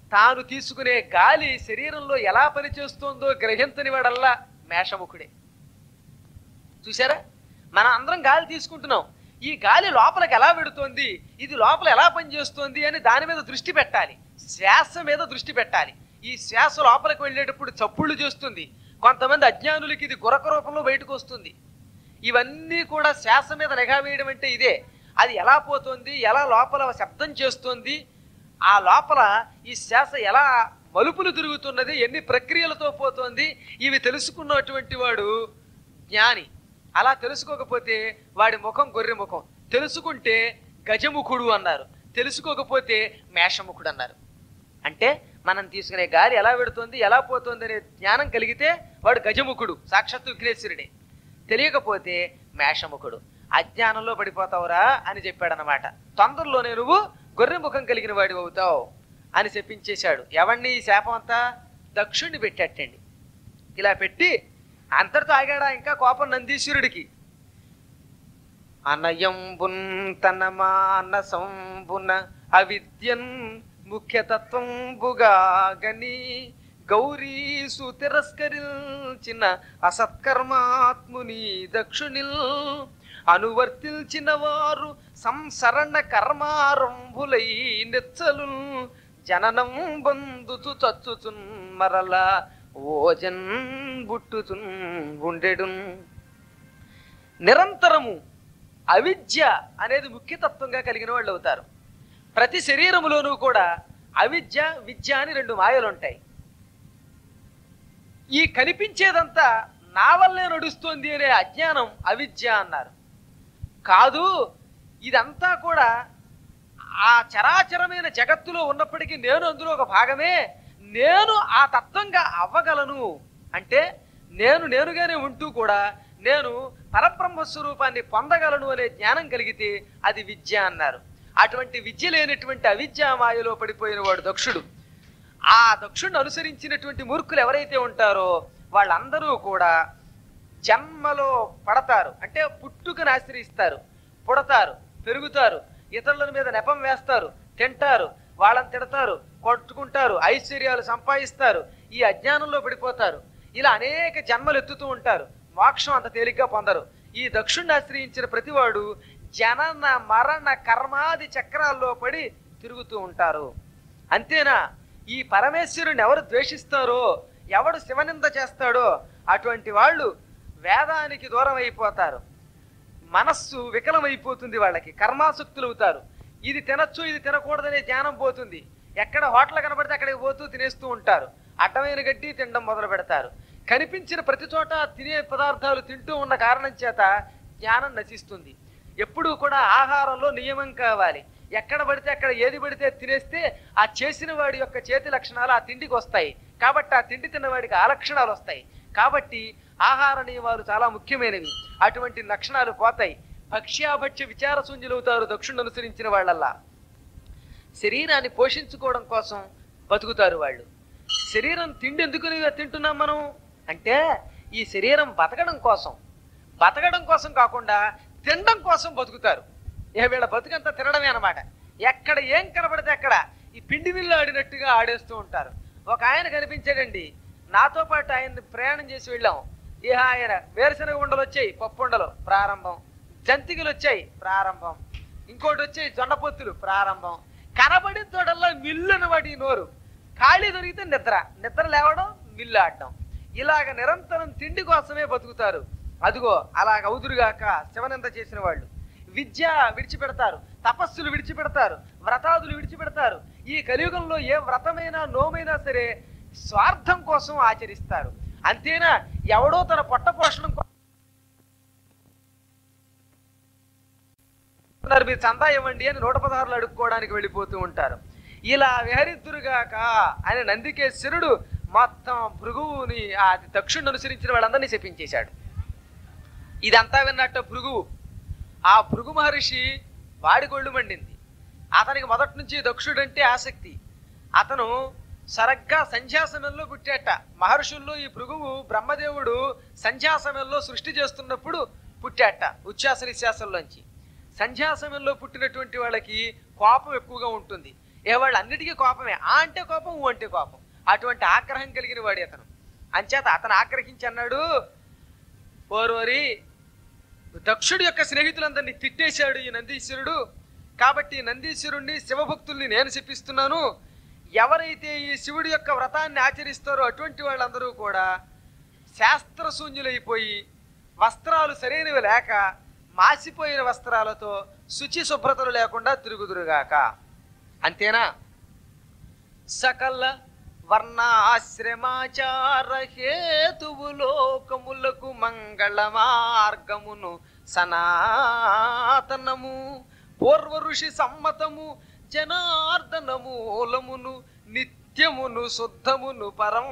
తాను తీసుకునే గాలి శరీరంలో ఎలా పనిచేస్తుందో గ్రహించని వాడల్లా మేషముఖుడే చూసారా మనం అందరం గాలి తీసుకుంటున్నాం ఈ గాలి లోపలికి ఎలా పెడుతోంది ఇది లోపల ఎలా పనిచేస్తోంది అని దాని మీద దృష్టి పెట్టాలి శ్వాస మీద దృష్టి పెట్టాలి ఈ శ్వాస లోపలికి వెళ్ళేటప్పుడు చప్పుళ్ళు చేస్తుంది కొంతమంది అజ్ఞానులకి ఇది గురక రూపంలో బయటకు వస్తుంది ఇవన్నీ కూడా శ్వాస మీద నిఘా వేయడం అంటే ఇదే అది ఎలా పోతుంది ఎలా లోపల శబ్దం చేస్తుంది ఆ లోపల ఈ శ్వాస ఎలా మలుపులు తిరుగుతున్నది ఎన్ని ప్రక్రియలతో పోతోంది ఇవి తెలుసుకున్నటువంటి వాడు జ్ఞాని అలా తెలుసుకోకపోతే వాడి ముఖం గొర్రె ముఖం తెలుసుకుంటే గజముఖుడు అన్నారు తెలుసుకోకపోతే మేషముఖుడు అన్నారు అంటే మనం తీసుకునే గాలి ఎలా పెడుతోంది ఎలా పోతోంది అనే జ్ఞానం కలిగితే వాడు గజముఖుడు సాక్షాత్తు విఘ్నేశ్వరుడే తెలియకపోతే మేషముఖుడు అజ్ఞానంలో పడిపోతావురా అని చెప్పాడనమాట తొందరలోనే నువ్వు గొర్రె ముఖం కలిగిన వాడి అవుతావు అని చెప్పించేశాడు ఎవరిని ఈ శాపం అంతా దక్షుణ్ణి పెట్టేటండి ఇలా పెట్టి అంతటితో ఆగాడా ఇంకా కోపం నందీశ్వరుడికి అనయంబున్ తన మానసంబున అవిద్యన్ ముఖ్యతత్వంబుగా గని గౌరీసు తిరస్కరించిన అసత్కర్మాత్ముని దక్షునిల్ అనువర్తిల్చిన వారు సంసరణ కర్మారంభులై నెచ్చలు జననం బందుతు చచ్చుచున్ మరల ఓజన్ బుట్టుచున్ ఉండెడున్ నిరంతరము అవిద్య అనేది ముఖ్యతత్వంగా కలిగిన వాళ్ళు అవుతారు ప్రతి శరీరములోనూ కూడా అవిద్య విద్య అని రెండు మాయలు ఉంటాయి ఈ కనిపించేదంతా నా వల్లే నడుస్తోంది అనే అజ్ఞానం అవిద్య అన్నారు కాదు ఇదంతా కూడా ఆ చరాచరమైన జగత్తులో ఉన్నప్పటికీ నేను అందులో ఒక భాగమే నేను ఆ తత్వంగా అవ్వగలను అంటే నేను నేనుగానే ఉంటూ కూడా నేను పరబ్రహ్మ స్వరూపాన్ని పొందగలను అనే జ్ఞానం కలిగితే అది విద్య అన్నారు అటువంటి విద్య లేనటువంటి అవిద్యా మాయలో పడిపోయిన వాడు దక్షుడు ఆ దక్షుడిని అనుసరించినటువంటి మూర్ఖులు ఎవరైతే ఉంటారో వాళ్ళందరూ కూడా జన్మలో పడతారు అంటే పుట్టుకను ఆశ్రయిస్తారు పుడతారు పెరుగుతారు ఇతరుల మీద నెపం వేస్తారు తింటారు వాళ్ళని తిడతారు కొట్టుకుంటారు ఐశ్వర్యాలు సంపాదిస్తారు ఈ అజ్ఞానంలో పడిపోతారు ఇలా అనేక జన్మలు ఎత్తుతూ ఉంటారు మోక్షం అంత తేలిగ్గా పొందరు ఈ దక్షుణ్ణి ఆశ్రయించిన ప్రతివాడు జనన మరణ కర్మాది చక్రాల్లో పడి తిరుగుతూ ఉంటారు అంతేనా ఈ పరమేశ్వరుని ఎవరు ద్వేషిస్తారో ఎవడు శివనింద చేస్తాడో అటువంటి వాళ్ళు వేదానికి దూరం అయిపోతారు మనస్సు వికలమైపోతుంది వాళ్ళకి కర్మాసక్తులు అవుతారు ఇది తినొచ్చు ఇది తినకూడదనే జ్ఞానం పోతుంది ఎక్కడ హోటల్ కనబడితే అక్కడికి పోతూ తినేస్తూ ఉంటారు అడ్డమైన గడ్డి తినడం మొదలు పెడతారు కనిపించిన ప్రతి చోట తినే పదార్థాలు తింటూ ఉన్న కారణం చేత జ్ఞానం నశిస్తుంది ఎప్పుడూ కూడా ఆహారంలో నియమం కావాలి ఎక్కడ పడితే అక్కడ ఏది పడితే తినేస్తే ఆ చేసిన వాడి యొక్క చేతి లక్షణాలు ఆ తిండికి వస్తాయి కాబట్టి ఆ తిండి తిన్నవాడికి ఆ లక్షణాలు వస్తాయి కాబట్టి ఆహార నియమాలు చాలా ముఖ్యమైనవి అటువంటి లక్షణాలు పోతాయి భక్ష్యాభక్ష్య విచార శూన్యులవుతారు దక్షుణ్ణి అనుసరించిన వాళ్ళల్లా శరీరాన్ని పోషించుకోవడం కోసం బతుకుతారు వాళ్ళు శరీరం తిండి ఎందుకు తింటున్నాం మనం అంటే ఈ శరీరం బతకడం కోసం బతకడం కోసం కాకుండా తినడం కోసం బతుకుతారు ఏ వీళ్ళ బతుకంతా తినడమే అనమాట ఎక్కడ ఏం కనబడితే అక్కడ ఈ పిండి మిల్లు ఆడినట్టుగా ఆడేస్తూ ఉంటారు ఒక ఆయన కనిపించాడండి నాతో పాటు ఆయన ప్రయాణం చేసి వెళ్ళాం ఇహ ఆయన వేరుశనగ ఉండలు వచ్చాయి పప్పు ఉండలు ప్రారంభం జంతికలు వచ్చాయి ప్రారంభం ఇంకోటి వచ్చాయి జొన్న పొత్తులు ప్రారంభం కనబడిన తోడల్లా మిల్లు అనమాట ఈ నోరు ఖాళీ దొరికితే నిద్ర నిద్ర లేవడం మిల్లు ఆడడం ఇలాగ నిరంతరం తిండి కోసమే బతుకుతారు అదిగో అలాగ అవుదురుగాక శివనింద చేసిన వాళ్ళు విద్య విడిచిపెడతారు తపస్సులు విడిచిపెడతారు వ్రతాదులు విడిచిపెడతారు ఈ కలియుగంలో ఏ వ్రతమైనా నోమైనా సరే స్వార్థం కోసం ఆచరిస్తారు అంతేనా ఎవడో తన పొట్ట పోషణం కో- ఉన్నారు, మీరు చందా ఇవ్వండి అని నూట పదహారులు అడుక్కోవడానికి వెళ్ళిపోతూ ఉంటారు ఇలా విహరిద్దురుగాక అని నందికేశ్వరుడు మొత్తం భృగువుని ఆ దక్షుణ్ణి అనుసరించిన వాళ్ళందరినీ చెప్పించేశాడు ఇదంతా విన్నట్టు భృగువు ఆ భృగు మహర్షి వాడి కొళ్ళు మండింది అతనికి మొదటి నుంచి దక్షుడంటే ఆసక్తి అతను సరగ్గా సంధ్యా సమయంలో పుట్టాట మహర్షుల్లో ఈ భృగువు బ్రహ్మదేవుడు సంధ్యా సమయంలో సృష్టి చేస్తున్నప్పుడు పుట్టాట ఉచ్ఛ్వాస నిశ్వాసంలోంచి సంధ్యా సమయంలో పుట్టినటువంటి వాళ్ళకి కోపం ఎక్కువగా ఉంటుంది ఏ వాళ్ళు అన్నిటికీ కోపమే ఆ అంటే కోపం ఊ అంటే కోపం అటువంటి ఆగ్రహం కలిగిన వాడు అతను అంచేత అతను ఆగ్రహించి అన్నాడు ఓరోరి దక్షుడి యొక్క స్నేహితులందరినీ తిట్టేశాడు ఈ నందీశ్వరుడు కాబట్టి ఈ నందీశ్వరుణ్ణి శివభక్తుల్ని నేను శపిస్తున్నాను ఎవరైతే ఈ శివుడి యొక్క వ్రతాన్ని ఆచరిస్తారో అటువంటి వాళ్ళందరూ కూడా శాస్త్రశూన్యులైపోయి వస్త్రాలు సరైనవి లేక మాసిపోయిన వస్త్రాలతో శుచి శుభ్రతలు లేకుండా తిరుగుదురుగాక అంతేనా సకల వర్ణాశ్రమాచార హేతువు లోకములకు మంగళ మార్గమును సనాతనము పూర్వ ఋషి సమ్మతము జనార్దన మూలమును నిత్యమును శుద్ధమును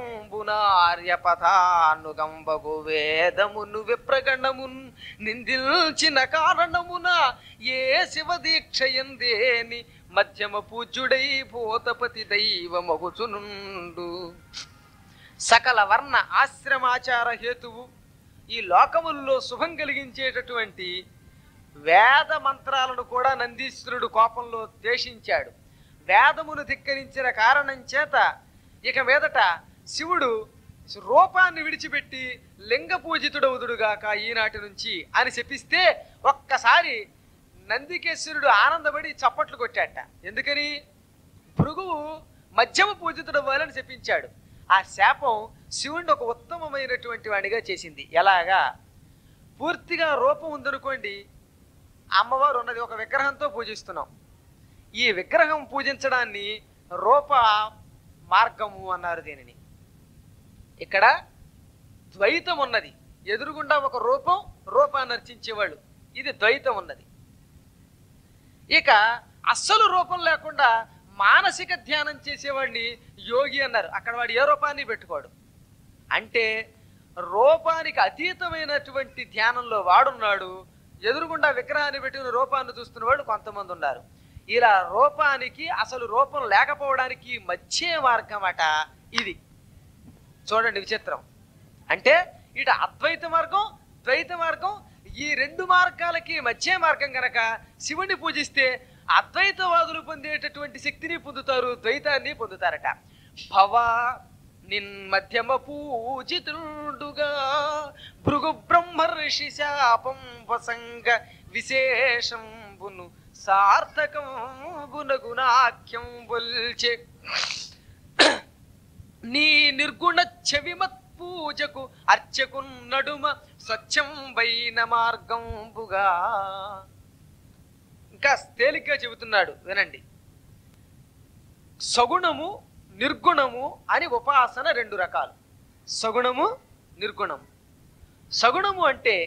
పరంబునార్యపథానుగంబగు వేదమును విప్రగణమున్ నిందిల్చిన కారణమున ఏ శివదీక్షయందేని మధ్యమ పూజ్యుడై భూతపతి దైవమగుచునుండు సకల వర్ణ ఆశ్రమాచార హేతువు ఈ లోకముల్లో శుభం కలిగించేటటువంటి వేద మంత్రాలను కూడా నందీశ్వరుడు కోపంలో ద్వేషించాడు వేదమును ధిక్కరించిన కారణం చేత ఇక మీదట శివుడు రూపాన్ని విడిచిపెట్టి లింగ పూజితుడవుదుడుగాక ఈనాటి నుంచి అని చెప్పిస్తే ఒక్కసారి నందికేశ్వరుడు ఆనందపడి చప్పట్లు కొట్టాట ఎందుకని భృగువు మధ్యమ పూజితుడు అవ్వాలని చెప్పించాడు ఆ శాపం శివుణ్ణి ఒక ఉత్తమమైనటువంటి వాడిగా చేసింది ఎలాగా పూర్తిగా రూపం ఉందనుకోండి అమ్మవారు ఉన్నది ఒక విగ్రహంతో పూజిస్తున్నాం ఈ విగ్రహం పూజించడాన్ని రూప మార్గము అన్నారు దీనిని ఇక్కడ ద్వైతం ఉన్నది ఎదురుగుండా ఒక రూపం రూపాన్ని అర్చించేవాళ్ళు ఇది ద్వైతం ఉన్నది ఇక అస్సలు రూపం లేకుండా మానసిక ధ్యానం చేసేవాడిని యోగి అన్నారు అక్కడ వాడు ఏ రూపాన్ని పెట్టుకోడు అంటే రూపానికి అతీతమైనటువంటి ధ్యానంలో వాడున్నాడు ఎదురుగుండా విగ్రహాన్ని పెట్టిన రూపాన్ని చూస్తున్న వాళ్ళు కొంతమంది ఉన్నారు ఇలా రూపానికి అసలు రూపం లేకపోవడానికి మధ్య మార్గం అట ఇది చూడండి విచిత్రం అంటే ఇటు అద్వైత మార్గం ద్వైత మార్గం ఈ రెండు మార్గాలకి మధ్య మార్గం గనక శివుణ్ణి పూజిస్తే అద్వైతవాదులు పొందేటటువంటి శక్తిని పొందుతారు ద్వైతాన్ని పొందుతారట భవ నిన్ మధ్యమ పూజితుండుగా భృగు బ్రహ్మర్షి శాపం వసంగ విశేషంబును సార్థకం గుణాఖ్యం బొల్చే నీ నిర్గుణ చెవిమత్ పూజకు అర్చకు నడుమ స్వచ్ఛం వైన మార్గంబుగా ఇంకా తేలిగ్గా చెబుతున్నాడు వినండి సగుణము నిర్గుణము అని ఉపాసన రెండు రకాలు సగుణము నిర్గుణము సగుణము అంటే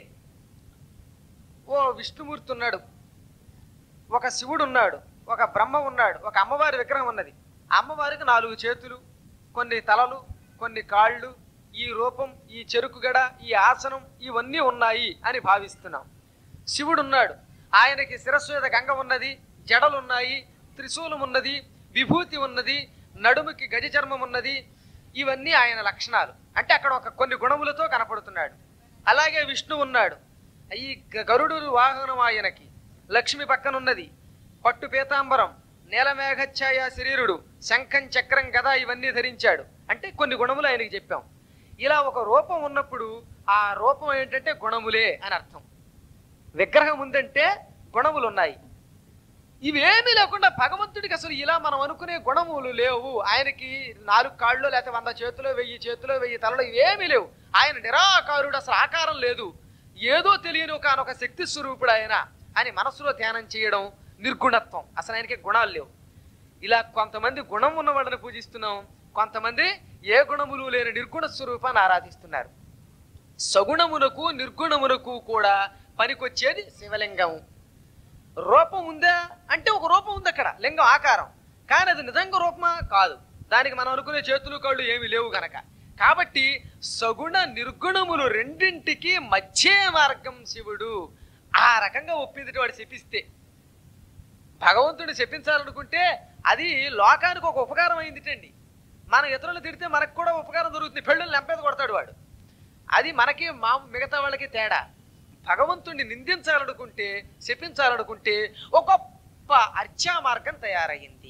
ఓ విష్ణుమూర్తి ఉన్నాడు ఒక శివుడు ఉన్నాడు ఒక బ్రహ్మ ఉన్నాడు ఒక అమ్మవారి విగ్రహం ఉన్నది ఆ అమ్మవారికి నాలుగు చేతులు కొన్ని తలలు కొన్ని కాళ్ళు ఈ రూపం ఈ చెరుకు గడ ఈ ఆసనం ఇవన్నీ ఉన్నాయి అని భావిస్తున్నాం శివుడు ఉన్నాడు ఆయనకి శిరస్సు మీద గంగ ఉన్నది జడలున్నాయి త్రిశూలం ఉన్నది విభూతి ఉన్నది నడుముకి గజ చర్మం ఉన్నది ఇవన్నీ ఆయన లక్షణాలు అంటే అక్కడ ఒక కొన్ని గుణములతో కనపడుతున్నాడు అలాగే విష్ణు ఉన్నాడు ఈ గ- గరుడు వాహనం ఆయనకి లక్ష్మి పక్కనున్నది పట్టు పీతాంబరం నీలమేఘఛాయ శరీరుడు శంఖం చక్రం గద ఇవన్నీ ధరించాడు అంటే కొన్ని గుణములు ఆయనకి చెప్పాం ఇలా ఒక రూపం ఉన్నప్పుడు ఆ రూపం ఏంటంటే గుణములే అని అర్థం విగ్రహం ఉందంటే గుణములు ఉన్నాయి ఇవేమీ లేకుండా భగవంతుడికి అసలు ఇలా మనం అనుకునే గుణములు లేవు ఆయనకి నాలుగు కాళ్ళు లేకపోతే వంద చేతులు వెయ్యి చేతులు వెయ్యి తలలు ఇవేమీ లేవు ఆయన నిరాకారుడు అసలు ఆకారం లేదు ఏదో తెలియని ఒక శక్తి స్వరూపుడు ఆయన అని మనసులో ధ్యానం చేయడం నిర్గుణత్వం అసలు ఆయనకి గుణాలు లేవు ఇలా కొంతమంది గుణం ఉన్న వాళ్ళని పూజిస్తున్నాం కొంతమంది ఏ గుణములు లేని నిర్గుణ స్వరూపాన్ని ఆరాధిస్తున్నారు సగుణమునకు నిర్గుణమునకు కూడా పనికొచ్చేది శివలింగం రూపం ఉందా అంటే ఒక రూపం ఉంది అక్కడ లింగం ఆకారం కానీ అది నిజంగా రూపమా కాదు దానికి మనం అనుకునే చేతులు కాళ్ళు ఏమీ లేవు గనక కాబట్టి సగుణ నిర్గుణములు రెండింటికి మధ్య మార్గం శివుడు ఆ రకంగా ఒప్పింది వాడు శపిస్తే భగవంతుడిని చెప్పించాలనుకుంటే అది లోకానికి ఒక ఉపకారం అయిందిటండి మన ఇతరులు తిడితే మనకు కూడా ఉపకారం దొరుకుతుంది పెళ్ళుని లెంపేద కొడతాడు వాడు అది మనకి మా మిగతా వాళ్ళకి తేడా భగవంతుణ్ణి నిందించాలనుకుంటే శపించాలనుకుంటే ఒక గొప్ప అర్చా మార్గం తయారయ్యింది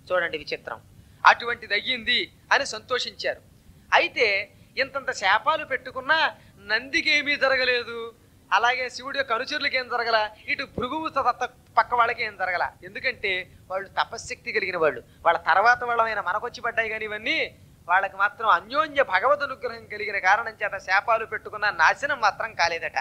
చూడండి విచిత్రం అటువంటిది అయ్యింది అని సంతోషించారు అయితే ఇంతంత శాపాలు పెట్టుకున్నా నందికి ఏమీ జరగలేదు అలాగే శివుడి యొక్క అనుచరులకి ఏం జరగల ఇటు భృగువు తత్త పక్క వాళ్ళకి ఏం జరగల ఎందుకంటే వాళ్ళు తపశ్శక్తి కలిగిన వాళ్ళు వాళ్ళ తర్వాత వాళ్ళమైన మనకొచ్చి పడ్డాయి కానీ ఇవన్నీ వాళ్ళకి మాత్రం అన్యోన్య భగవద్ అనుగ్రహం కలిగిన కారణం చేత శాపాలు పెట్టుకున్న నాశనం మాత్రం కాలేదట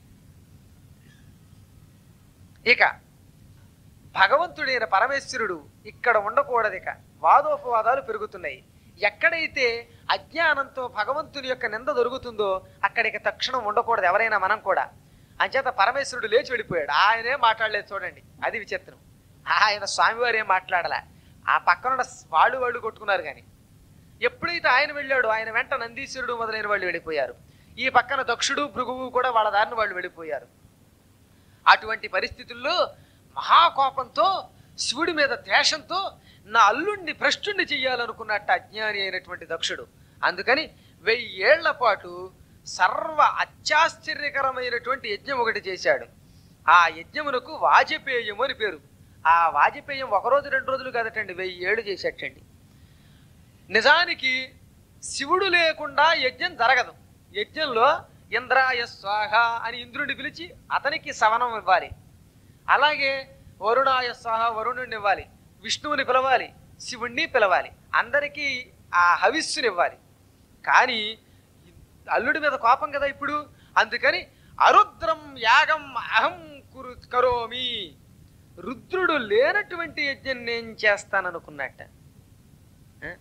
ఇక భగవంతుడైన పరమేశ్వరుడు ఇక్కడ ఉండకూడదు ఇక వాదోపవాదాలు పెరుగుతున్నాయి ఎక్కడైతే అజ్ఞానంతో భగవంతుని యొక్క నింద దొరుకుతుందో అక్కడికి తక్షణం ఉండకూడదు ఎవరైనా మనం కూడా అంచేత పరమేశ్వరుడు లేచి వెళ్ళిపోయాడు ఆయనే మాట్లాడలేదు చూడండి అది విచిత్రం ఆయన స్వామివారు ఏం మాట్లాడలే ఆ పక్కన ఉన్న వాళ్ళు వాళ్ళు కొట్టుకున్నారు కానీ ఎప్పుడైతే ఆయన వెళ్ళాడో ఆయన వెంట నందీశ్వరుడు మొదలైన వాళ్ళు వెళ్ళిపోయారు ఈ పక్కన దక్షుడు భృగువు కూడా వాళ్ళ దారిని వాళ్ళు వెళ్ళిపోయారు అటువంటి పరిస్థితుల్లో మహాకోపంతో శివుడి మీద ద్వేషంతో నా అల్లుణ్ణి భ్రష్టుణ్ణి చెయ్యాలనుకున్నట్టు అజ్ఞాని అయినటువంటి దక్షుడు అందుకని వెయ్యి ఏళ్ల పాటు సర్వ అత్యాశ్చర్యకరమైనటువంటి యజ్ఞం ఒకటి చేశాడు ఆ యజ్ఞమునకు వాజపేయము అని పేరు ఆ వాజపేయం ఒక రోజు రెండు రోజులు కాదటండి వెయ్యి ఏళ్ళు చేసేటండి నిజానికి శివుడు లేకుండా యజ్ఞం జరగదు యజ్ఞంలో ఇంద్రాయ స్వాహ అని ఇంద్రుడిని పిలిచి అతనికి సవనం ఇవ్వాలి అలాగే వరుణాయ స్వాహ వరుణుడిని ఇవ్వాలి విష్ణువుని పిలవాలి శివుణ్ణి పిలవాలి అందరికీ ఆ హవిస్సుని ఇవ్వాలి కానీ అల్లుడి మీద కోపం కదా ఇప్పుడు అందుకని అరుద్రం యాగం అహం కురు కరోమి రుద్రుడు లేనటువంటి యజ్ఞం నేను చేస్తాననుకున్నట్ట ఆ?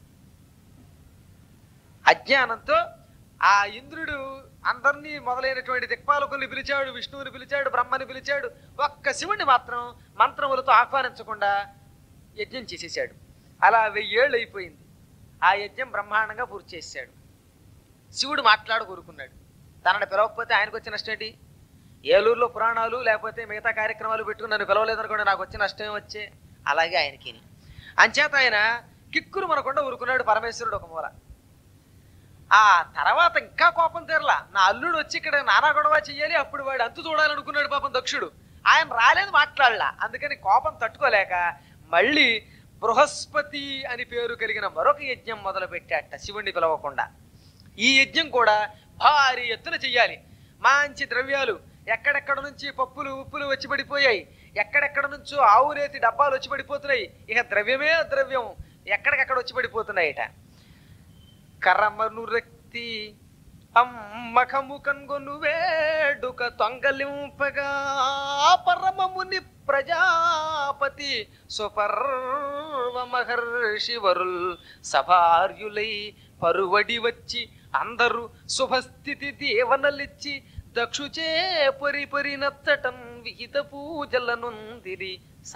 అజ్ఞానంతో ఆ ఇంద్రుడు అందరినీ మొదలైనటువంటి దిక్పాలకుల్ని పిలిచాడు విష్ణువుని పిలిచాడు బ్రహ్మని పిలిచాడు ఒక్క శివుణ్ణి మాత్రం మంత్రములతో ఆహ్వానించకుండా యజ్ఞం చేసేసాడు అలా వెయ్యేళ్ళు అయిపోయింది ఆ యజ్ఞం బ్రహ్మాండంగా పూర్తి చేశాడు శివుడు మాట్లాడు కోరుకున్నాడు తనని పిలవకపోతే ఆయనకు వచ్చిన నష్టం ఏంటి ఏలూరులో పురాణాలు లేకపోతే మిగతా కార్యక్రమాలు పెట్టుకుని నన్ను పిలవలేదనుకోండి నాకు వచ్చిన నష్టం వచ్చే అలాగే ఆయనకి అంచేత ఆయన కిక్కురు మనకుండా ఊరుకున్నాడు పరమేశ్వరుడు ఒక మూల ఆ తర్వాత ఇంకా కోపం తీరలా నా అల్లుడు వచ్చి ఇక్కడ నానా గొడవ చెయ్యాలి అప్పుడు వాడు అంతు చూడాలనుకున్నాడు పాపం దక్షుడు ఆయన రాలేదు మాట్లాడలా అందుకని కోపం తట్టుకోలేక మళ్ళీ బృహస్పతి అని పేరు కలిగిన మరొక యజ్ఞం మొదలు పెట్టాట శివుణ్ణి పిలవకుండా ఈ యజ్ఞం కూడా భారీ ఎత్తున చెయ్యాలి మంచి ద్రవ్యాలు ఎక్కడెక్కడ నుంచి పప్పులు ఉప్పులు వచ్చి పడిపోయాయి ఎక్కడెక్కడ నుంచో ఆవు నేతి డబ్బాలు వచ్చి పడిపోతున్నాయి ఇక ద్రవ్యమే ద్రవ్యం ఎక్కడికెక్కడ వచ్చి పడిపోతున్నాయిట కరమను రక్తి అమ్మకము కన్గొను వేడుక తొంగలింపగా పరమముని ప్రజాపతి సుపర్వ మహర్షి వరుల్ సభార్యులై పరువడి వచ్చి అందరూ శుభస్థితి దేవనలిచ్చి దక్షుచే పరి పరి నచ్చటం విహిత పూజలనుందిరి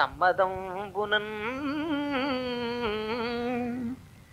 సమ్మదంబునన్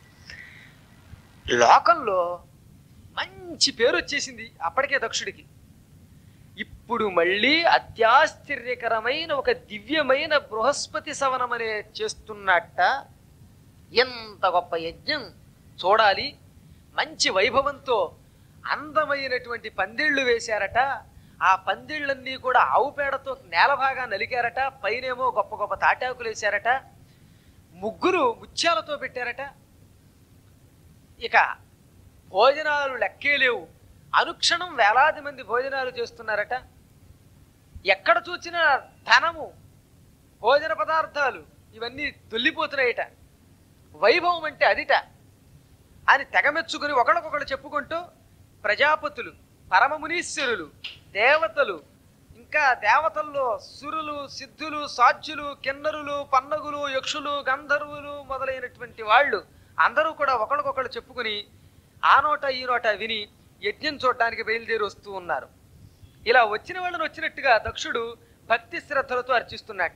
లోకంలో మంచి పేరు వచ్చేసింది అప్పటికే దక్షుడికి ఇప్పుడు మళ్ళీ అత్యాశ్చర్యకరమైన ఒక దివ్యమైన బృహస్పతి సవనం అనే చేస్తున్నట్ట ఎంత గొప్ప యజ్ఞం చూడాలి మంచి వైభవంతో అందమైనటువంటి పందిళ్ళు వేశారట ఆ పందిళ్ళన్నీ కూడా ఆవు పేడతో నేల భాగా నలికారట పైనేమో గొప్ప గొప్ప తాటాకులు వేశారట ముగ్గురు ముత్యాలతో పెట్టారట ఇక భోజనాలు లెక్కే లేవు అనుక్షణం వేలాది మంది భోజనాలు చేస్తున్నారట ఎక్కడ చూసినా ధనము భోజన పదార్థాలు ఇవన్నీ తొల్లిపోతున్నాయట వైభవం అంటే అదిట అని తెగమెచ్చుకుని ఒకళ్ళకొకళ్ళు చెప్పుకుంటూ ప్రజాపతులు పరమమునీశ్వరులు దేవతలు ఇంకా దేవతల్లో సురులు సిద్ధులు సాధ్యులు కిన్నరులు పన్నగులు యక్షులు గంధర్వులు మొదలైనటువంటి వాళ్ళు అందరూ కూడా ఒకళ్ళకొకళ్ళు చెప్పుకుని ఆ నోట ఈ నోట విని యజ్ఞం చూడడానికి బయలుదేరి వస్తూ ఉన్నారు ఇలా వచ్చిన వాళ్ళని వచ్చినట్టుగా దక్షుడు భక్తి శ్రద్ధలతో అర్చిస్తున్నట్ట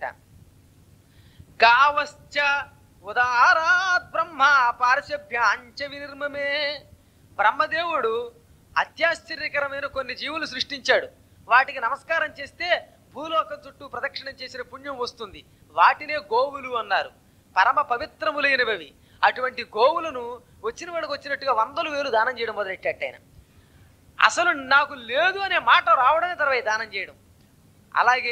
గావశ్చ ఉదారాత్ బ్రహ్మ పార్శ్వభ్యాంచ వినిర్మమే బ్రహ్మదేవుడు అత్యాశ్చర్యకరమైన కొన్ని జీవులు సృష్టించాడు వాటికి నమస్కారం చేస్తే భూలోకం చుట్టూ ప్రదక్షిణం చేసిన పుణ్యం వస్తుంది వాటినే గోవులు అన్నారు పరమ పవిత్రములైనవి అటువంటి గోవులను వచ్చిన వాడికి వచ్చినట్టుగా వందలు వేలు దానం చేయడం మొదలెట్టాట ఆయన అసలు నాకు లేదు అనే మాట రావడమే తర్వాత దానం చేయడం అలాగే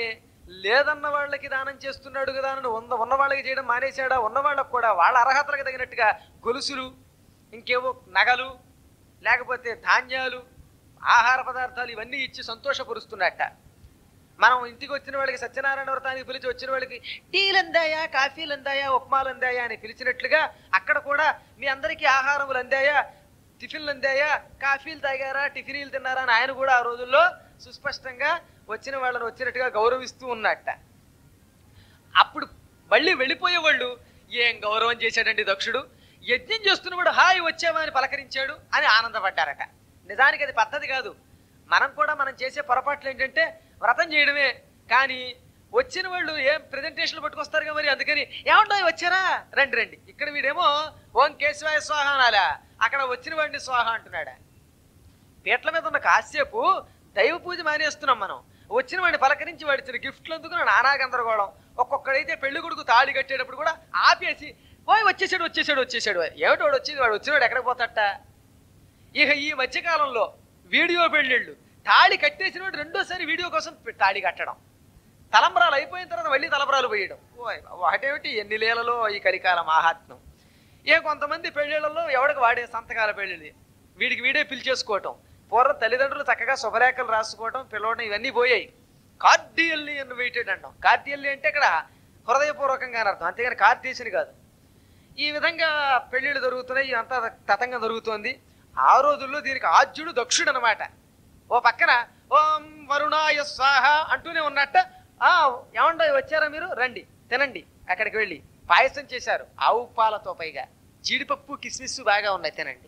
లేదన్న వాళ్ళకి దానం చేస్తున్నాడు కదా అని ఉన్న ఉన్న వాళ్ళకి చేయడం మానేశాడా ఉన్న వాళ్ళకి కూడా వాళ్ళ అర్హతలకు తగినట్టుగా గొలుసులు ఇంకేవో నగలు లేకపోతే ధాన్యాలు ఆహార పదార్థాలు ఇవన్నీ ఇచ్చి సంతోషపరుస్తున్నట్ట మనం ఇంటికి వచ్చిన వాళ్ళకి సత్యనారాయణ వ్రతానికి పిలిచి వచ్చిన వాళ్ళకి టీలు అందాయా కాఫీలు అందాయా ఉప్మాలు అందాయా అని పిలిచినట్లుగా అక్కడ కూడా మీ అందరికీ ఆహారములు అందాయా టిఫిన్లు అందాయా కాఫీలు తాగారా టిఫిన్లు తిన్నారా అని ఆయన కూడా ఆ రోజుల్లో సుస్పష్టంగా వచ్చిన వాళ్ళని వచ్చినట్టుగా గౌరవిస్తూ ఉన్నట్ట అప్పుడు మళ్ళీ వెళ్ళిపోయే వాళ్ళు ఏం గౌరవం చేశాడండి దక్షుడు యజ్ఞం చేస్తున్నవాడు హాయ్ వచ్చావా అని పలకరించాడు అని ఆనందపడ్డారట నిజానికి అది పద్ధతి కాదు మనం కూడా మనం చేసే పొరపాట్లు ఏంటంటే వ్రతం చేయడమే కానీ వచ్చిన వాళ్ళు ఏం ప్రెజెంటేషన్లు పట్టుకొస్తారుగా మరి అందుకని ఏమంటో వచ్చారా రండి రండి ఇక్కడ వీడేమో ఓం కేశవాయ స్వాహ అనాలా అక్కడ వచ్చిన వాడిని స్వాహ అంటున్నాడా పీటల మీద ఉన్న కాసేపు దైవ పూజ మానేస్తున్నాం మనం వచ్చిన వాడిని పలకరించి వాడి ఇచ్చిన గిఫ్ట్లు అందుకు నానా గందరగోళం ఒక్కొక్కడైతే పెళ్లి కొడుకు తాళి కట్టేటప్పుడు కూడా ఆపేసి ఓయ్ వచ్చేసాడు వచ్చేసాడు వచ్చేసాడు ఏమిటి వాడు వచ్చేది వాడు వచ్చినవాడు ఎక్కడికి పోతట ఇక ఈ మధ్యకాలంలో వీడియో పెళ్ళిళ్ళు తాళి కట్టేసిన వాడు రెండోసారి వీడియో కోసం పె- తాళి కట్టడం తలంబరాలు అయిపోయిన తర్వాత మళ్ళీ తలంబరాలు పోయడం ఓయ్ ఒకటేమిటి ఎన్ని లీలలో ఈ కలికాల మాహాత్మ్యం ఏ కొంతమంది పెళ్ళిళ్ళలో ఎవడికి వాడే సంతకాల పెళ్ళిళ్ళు వీడికి వీడే పిలిచేసుకోవటం పూర్వం తల్లిదండ్రులు చక్కగా శుభరేఖలు రాసుకోవటం పిలవడం ఇవన్నీ పోయాయి కార్డియల్లీ ఇన్వైటెడ్ అంటాం కార్డియల్లీ అంటే ఇక్కడ హృదయపూర్వకంగా అని అర్థం అంతేగాని కార్తీసుని కాదు ఈ విధంగా పెళ్ళిళ్ళు జరుగుతున్నాయి ఇదంతా తతంగం జరుగుతోంది ఆ రోజుల్లో దీనికి ఆద్యుడు దక్షుడు అనమాట ఓ పక్కన ఓం వరుణాయ స్వాహ అంటూనే ఉన్నట్ట ఆ ఏమండో వచ్చారా మీరు రండి తినండి అక్కడికి వెళ్ళి పాయసం చేశారు ఆవు పాలతో పైగా జీడిపప్పు కిస్మిస్ బాగా ఉన్నాయి తినండి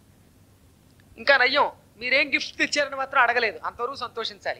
ఇంకా నయ్యం మీరేం గిఫ్ట్ తెచ్చారని మాత్రం అడగలేదు అంతవరకు సంతోషించాలి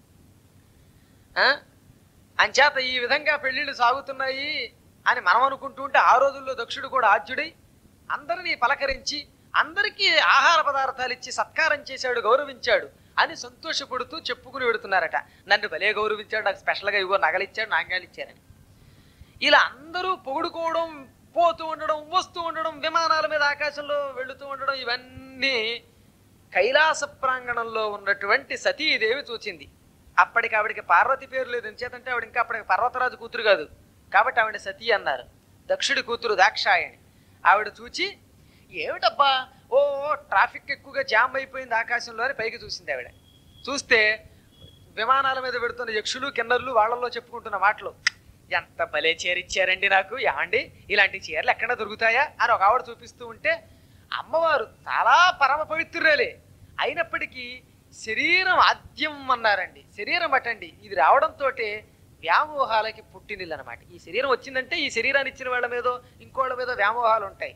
ఆ? అంచేత ఈ విధంగా పెళ్లిళ్ళు సాగుతున్నాయి అని మనం అనుకుంటూ ఉంటే ఆ రోజుల్లో దక్షుడు కూడా ఆద్యుడై అందరినీ పలకరించి అందరికీ ఆహార పదార్థాలు ఇచ్చి సత్కారం చేశాడు గౌరవించాడు అని సంతోషపడుతూ చెప్పుకుని పెడుతున్నారట నన్ను భలే గౌరవించాడు నాకు స్పెషల్గా ఇవ్వ నగలిచ్చాడు నాంగాలు ఇచ్చారని ఇలా అందరూ పొగుడుకోవడం పోతూ ఉండడం వస్తూ ఉండడం విమానాల మీద ఆకాశంలో వెళుతూ ఉండడం ఇవన్నీ కైలాస ప్రాంగణంలో ఉన్నటువంటి సతీదేవి చూచింది అప్పటికి ఆవిడకి పార్వతి పేరు లేదు ఎంచేతంటే ఆవిడ ఇంకా అప్పటికి పర్వతరాజు కూతురు కాదు కాబట్టి ఆవిడ సతీ అన్నారు దక్షుడి కూతురు దాక్షాయణి ఆవిడ చూచి ఏమిటబ్బా ఓ ట్రాఫిక్ ఎక్కువగా జామ్ అయిపోయింది ఆకాశంలో అని పైకి చూసింది ఆవిడ చూస్తే విమానాల మీద పెడుతున్న యక్షులు కిన్నర్లు వాళ్ళల్లో చెప్పుకుంటున్న మాటలు ఎంత భలే చీర ఇచ్చారండి నాకు యాండి ఇలాంటి చీరలు ఎక్కడ దొరుకుతాయా అని ఒక ఆవిడ చూపిస్తూ ఉంటే అమ్మవారు చాలా పరమ పవిత్రురాలే అయినప్పటికీ శరీరం ఆద్యం అన్నారండి శరీరం అటండి ఇది రావడంతో వ్యామోహాలకి పుట్టినిల్లు అనమాట ఈ శరీరం వచ్చిందంటే ఈ శరీరాన్ని ఇచ్చిన వాళ్ళ మీదో ఇంకోళ్ళ మీద వ్యామోహాలు ఉంటాయి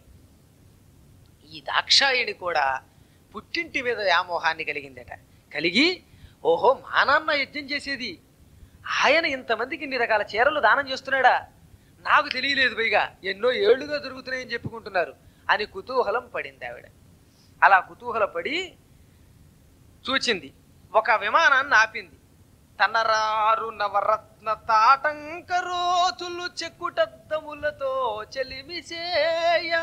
ఈ దాక్షాయిణి కూడా పుట్టింటి మీద వ్యామోహాన్ని కలిగిందట కలిగి ఓహో మా నాన్న యజ్ఞం చేసేది ఆయన ఇంతమందికి ఇన్ని రకాల చీరలు దానం చేస్తున్నాడా నాకు తెలియలేదు పైగా ఎన్నో ఏళ్లుగా దొరుకుతున్నాయని చెప్పుకుంటున్నారు అని కుతూహలం పడింది ఆవిడ అలా కుతూహలపడి చూచింది ఒక విమానాన్ని ఆపింది తనరారు నవరత్న తాటంకరోతులు చెక్కుటద్దములతో చెలిమిసేయా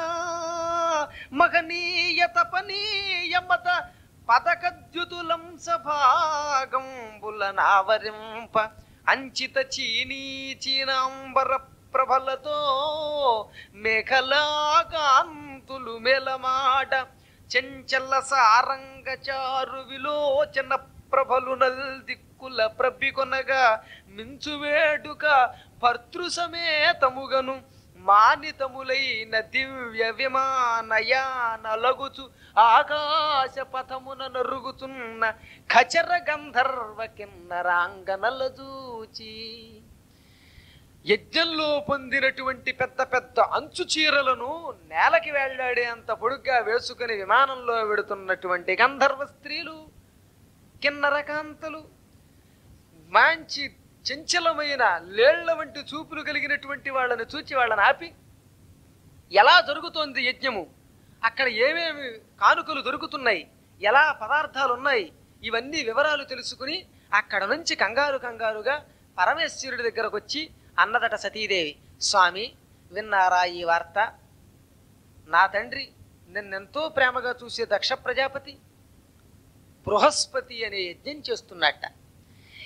మహనీయత పనీయమత పదకద్యుతులం సభాగంబుల నావరింప అంచిత చీనీ చీనాంబర ప్రభలతో మేఘలాకాంతులు మెలమాడ చెంచల సారంగ చారు విలోచన ప్రభలు నల్దిక్కుల ప్రబ్బికొనగా మించువేడుక భర్తృ సమేతముగను మానితములైన దివ్య విమానయాన లగుచు ఆకాశ పథమున నరుగుతున్న ఖచర గంధర్వ కిన్నరాంగనల చూచి యజ్ఞంలో పొందినటువంటి పెద్ద పెద్ద అంచు చీరలను నేలకి వేళ్లాడే అంత పొడుగ్గా వేసుకుని విమానంలో వెడుతున్నటువంటి గంధర్వ స్త్రీలు కిన్నరకాంతలు మంచి చంచలమైన లేళ్ల వంటి చూపులు కలిగినటువంటి వాళ్ళని చూచి వాళ్ళని ఆపి ఎలా జరుగుతోంది యజ్ఞము అక్కడ ఏమేమి కానుకలు దొరుకుతున్నాయి ఎలా పదార్థాలు ఉన్నాయి ఇవన్నీ వివరాలు తెలుసుకుని అక్కడ నుంచి కంగారు కంగారుగా పరమేశ్వరుడి దగ్గరకు వచ్చి అన్నదట సతీదేవి స్వామి విన్నారా ఈ వార్త నా తండ్రి నిన్నెంతో ప్రేమగా చూసే దక్ష ప్రజాపతి బృహస్పతి అనే యజ్ఞం చేస్తున్నట్ట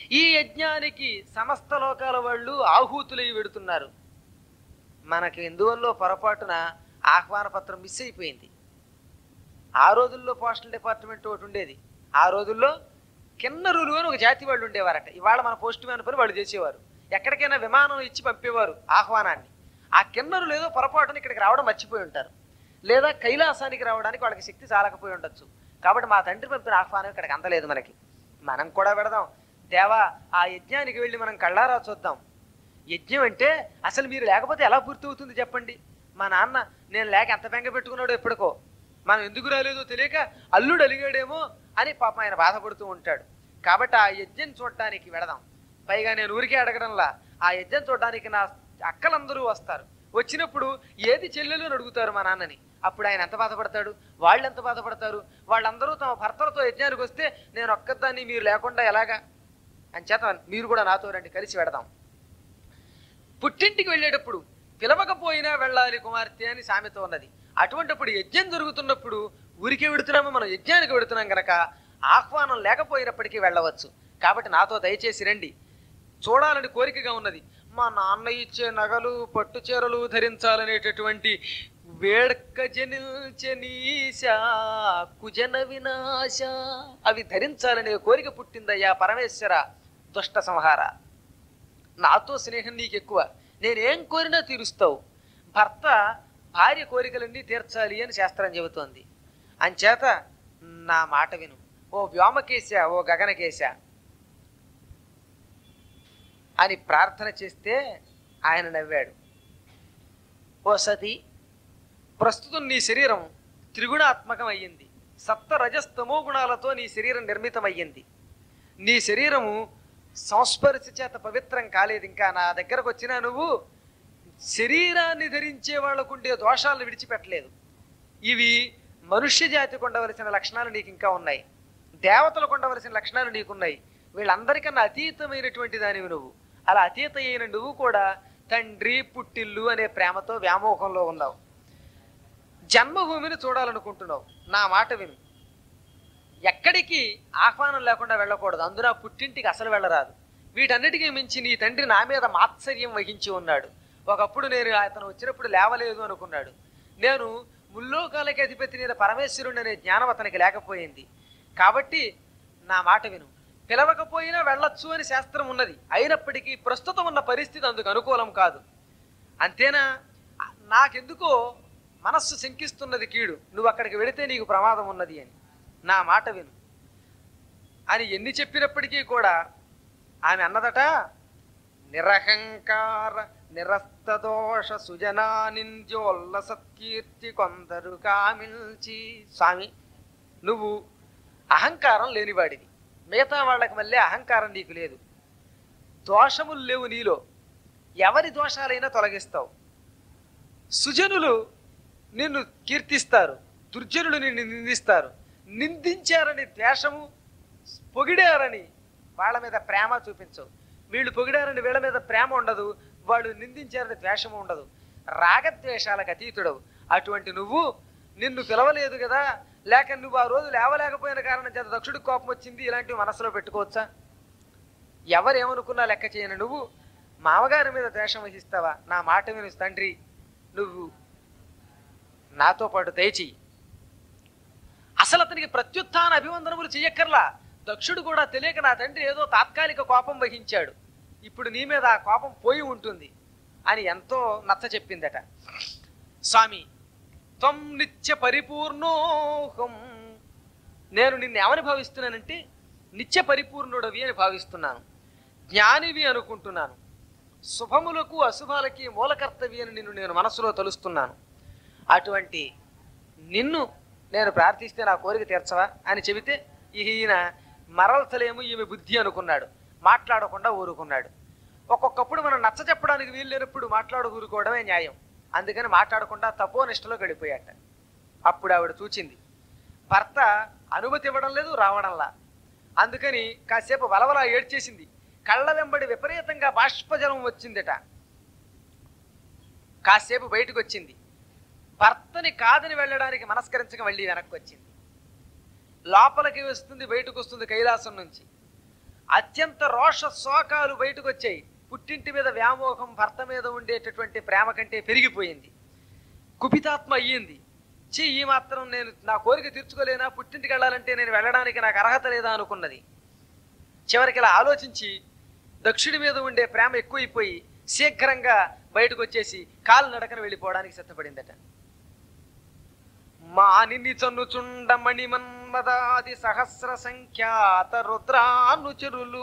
ఈ యజ్ఞానికి సమస్త లోకాల వాళ్ళు ఆహూతులై వెడుతున్నారు మనకి ఎందువల్ల పొరపాటున ఆహ్వాన పత్రం మిస్ అయిపోయింది ఆ రోజుల్లో పోస్టల్ డిపార్ట్మెంట్ ఒకటి ఉండేది ఆ రోజుల్లో కిన్నరులు అని ఒక జాతి వాళ్ళు ఉండేవారట ఇవాళ మన పోస్ట్ మ్యాన్ పని వాళ్ళు చేసేవారు ఎక్కడికైనా విమానం ఇచ్చి పంపేవారు ఆహ్వానాన్ని ఆ కిన్నరులు ఏదో పొరపాటున ఇక్కడికి రావడం మర్చిపోయి ఉంటారు లేదా కైలాసానికి రావడానికి వాళ్ళకి శక్తి చాలకపోయి ఉండొచ్చు కాబట్టి మా తండ్రి పంపిన ఆహ్వానం ఇక్కడికి అందలేదు మనకి మనం కూడా పెడదాం దేవా ఆ యజ్ఞానికి వెళ్ళి మనం కళ్ళారా చూద్దాం యజ్ఞం అంటే అసలు మీరు లేకపోతే ఎలా పూర్తి అవుతుంది చెప్పండి మా నాన్న నేను లేక ఎంత బెంగ పెట్టుకున్నాడో ఎప్పటికో మనం ఎందుకు రాలేదో తెలియక అల్లుడు అలిగాడేమో అని పాపం ఆయన బాధపడుతూ ఉంటాడు కాబట్టి ఆ యజ్ఞం చూడటానికి వెడదాం పైగా నేను ఊరికే అడగడంలా ఆ యజ్ఞం చూడడానికి నా అక్కలందరూ వస్తారు వచ్చినప్పుడు ఏది చెల్లెలు అని అడుగుతారు మా నాన్నని అప్పుడు ఆయన ఎంత బాధపడతాడు వాళ్ళు ఎంత బాధపడతారు వాళ్ళందరూ తమ భర్తలతో యజ్ఞానికి వస్తే నేను ఒక్కదాన్ని మీరు లేకుండా ఎలాగా అని చేత మీరు కూడా నాతో రండి కలిసి వెడదాం పుట్టింటికి వెళ్ళేటప్పుడు పిలవకపోయినా వెళ్ళాలి కుమార్తె అని సామెత ఉన్నది అటువంటిప్పుడు యజ్ఞం జరుగుతున్నప్పుడు ఊరికే వెడుతున్నాము మనం యజ్ఞానికి వెడుతున్నాం గనక ఆహ్వానం లేకపోయినప్పటికీ వెళ్ళవచ్చు కాబట్టి నాతో దయచేసి రండి చూడాలని కోరికగా ఉన్నది మా నాన్న ఇచ్చే నగలు పట్టు చీరలు ధరించాలనేటటువంటి వేడక జనిల్చనీశ కుజన వినాశ అవి ధరించాలనే కోరిక పుట్టిందయ్యా పరమేశ్వర దుష్ట సంహార నాతో స్నేహం నీకు ఎక్కువ నేనేం కోరినా తీరుస్తావు భర్త భార్య కోరికలన్నీ తీర్చాలి అని శాస్త్రం చెబుతోంది అంచేత నా మాట విను ఓ వ్యోమకేశ ఓ గగనకేశ అని ప్రార్థన చేస్తే ఆయన నవ్వాడు ఓ సతి ప్రస్తుతం నీ శరీరం త్రిగుణాత్మకం అయ్యింది సప్త రజస్తమో గుణాలతో నీ శరీరం నిర్మితమయ్యింది నీ శరీరము సంస్పర్శ చేత పవిత్రం కాలేదు ఇంకా నా దగ్గరకు వచ్చినా నువ్వు శరీరాన్ని ధరించే వాళ్ళకుండే దోషాలను విడిచిపెట్టలేదు ఇవి మనుష్య జాతికి ఉండవలసిన లక్షణాలు నీకు ఇంకా ఉన్నాయి దేవతలకు ఉండవలసిన లక్షణాలు నీకున్నాయి వీళ్ళందరికన్నా అతీతమైనటువంటి దానివి నువ్వు అలా అతీత అయిన నువ్వు కూడా తండ్రి పుట్టిల్లు అనే ప్రేమతో వ్యామోహంలో ఉన్నావు జన్మభూమిని చూడాలనుకుంటున్నావు నా మాట విను ఎక్కడికి ఆహ్వానం లేకుండా వెళ్ళకూడదు అందున పుట్టింటికి అసలు వెళ్ళరాదు వీటన్నిటికీ మించి నీ తండ్రి నా మీద మాత్సర్యం వహించి ఉన్నాడు ఒకప్పుడు నేను అతను వచ్చినప్పుడు లేవలేదు అనుకున్నాడు నేను ముల్లోకాలకి అధిపతి నేను పరమేశ్వరుడు అనే జ్ఞానం అతనికి లేకపోయింది కాబట్టి నా మాట విను పిలవకపోయినా వెళ్ళొచ్చు అని శాస్త్రం ఉన్నది అయినప్పటికీ ప్రస్తుతం ఉన్న పరిస్థితి అందుకు అనుకూలం కాదు అంతేనా నాకెందుకో మనస్సు శంకిస్తున్నది కీడు నువ్వు అక్కడికి వెళితే నీకు ప్రమాదం ఉన్నది అని నా మాట విను అని ఎన్ని చెప్పినప్పటికీ కూడా ఆమె అన్నదట నిరహంకార నిరస్తదోష సుజనా నింద్యోల్ల సత్కీర్తి కొందరు కామిల్చి స్వామి నువ్వు అహంకారం లేనివాడివి మిగతా వాళ్ళకి మళ్ళీ అహంకారం నీకు లేదు దోషములు లేవు నీలో ఎవరి దోషాలైనా తొలగిస్తావు సుజనులు నిన్ను కీర్తిస్తారు దుర్జనులు నిన్ను నిందిస్తారు నిందించారని ద్వేషము పొగిడారని వాళ్ళ మీద ప్రేమ చూపించవు వీళ్ళు పొగిడారని వీళ్ళ మీద ప్రేమ ఉండదు వాళ్ళు నిందించారని ద్వేషము ఉండదు రాగద్వేషాలకు అతీతుడవు అటువంటి నువ్వు నిన్ను పిలవలేదు కదా లేక నువ్వు ఆ రోజు లేవలేకపోయిన కారణం చేత దక్షుడికి కోపం వచ్చింది ఇలాంటివి మనసులో పెట్టుకోవచ్చా ఎవరేమనుకున్నా లెక్క చేయను నువ్వు మామగారి మీద ద్వేషం వహిస్తావా నా మాట విను తండ్రి నువ్వు నాతో పాటు దయచేయి అసలు అతనికి ప్రత్యుత్థాన అభివందనములు చెయ్యక్కర్లా దక్షుడు కూడా తెలియక నా తండ్రి ఏదో తాత్కాలిక కోపం వహించాడు ఇప్పుడు నీ మీద ఆ కోపం పోయి ఉంటుంది అని ఎంతో నచ్చ చెప్పిందట స్వామి త్వం నిత్య పరిపూర్ణోహం నేను నిన్ను ఏమని భావిస్తున్నానంటే నిత్య పరిపూర్ణుడవి అని భావిస్తున్నాను జ్ఞానివి అనుకుంటున్నాను శుభములకు అశుభాలకి మూలకర్తవి అని నిన్ను నేను మనసులో తలుస్తున్నాను అటువంటి నిన్ను నేను ప్రార్థిస్తే నా కోరిక తీర్చవా అని చెబితే ఈయన మరల్చలేము ఈమె బుద్ధి అనుకున్నాడు మాట్లాడకుండా ఊరుకున్నాడు ఒక్కొక్కప్పుడు మనం నచ్చ చెప్పడానికి వీలు లేనప్పుడు మాట్లాడు ఊరుకోవడమే న్యాయం అందుకని మాట్లాడకుండా తపోనిష్టలో గడిపోయాట అప్పుడు ఆవిడ చూచింది భర్త అనుమతి ఇవ్వడం లేదు రావడంలా అందుకని కాసేపు వలవలా ఏడ్చేసింది కళ్ళ వెంబడి విపరీతంగా బాష్పజలం వచ్చిందట కాసేపు బయటకు వచ్చింది భర్తని కాదని వెళ్ళడానికి మనస్కరించక మళ్ళీ వెనక్కి వచ్చింది లోపలికి వస్తుంది బయటకు వస్తుంది కైలాసం నుంచి అత్యంత రోష శోకాలు బయటకు వచ్చాయి పుట్టింటి మీద వ్యామోహం భర్త మీద ఉండేటటువంటి ప్రేమ కంటే పెరిగిపోయింది కుపితాత్మ అయ్యింది చీ ఈ మాత్రం నేను నా కోరిక తీర్చుకోలేనా పుట్టింటికి వెళ్ళాలంటే నేను వెళ్ళడానికి నాకు అర్హత లేదా అనుకున్నది చివరికి ఇలా ఆలోచించి దక్షుడి మీద ఉండే ప్రేమ ఎక్కువైపోయి శీఘ్రంగా బయటకు వచ్చేసి కాలు నడకన వెళ్ళిపోవడానికి సిద్ధపడిందట మానిని చన్నుచుండ మణిమన్మదాది సహస్ర సంఖ్యాత రుద్రానుచరులు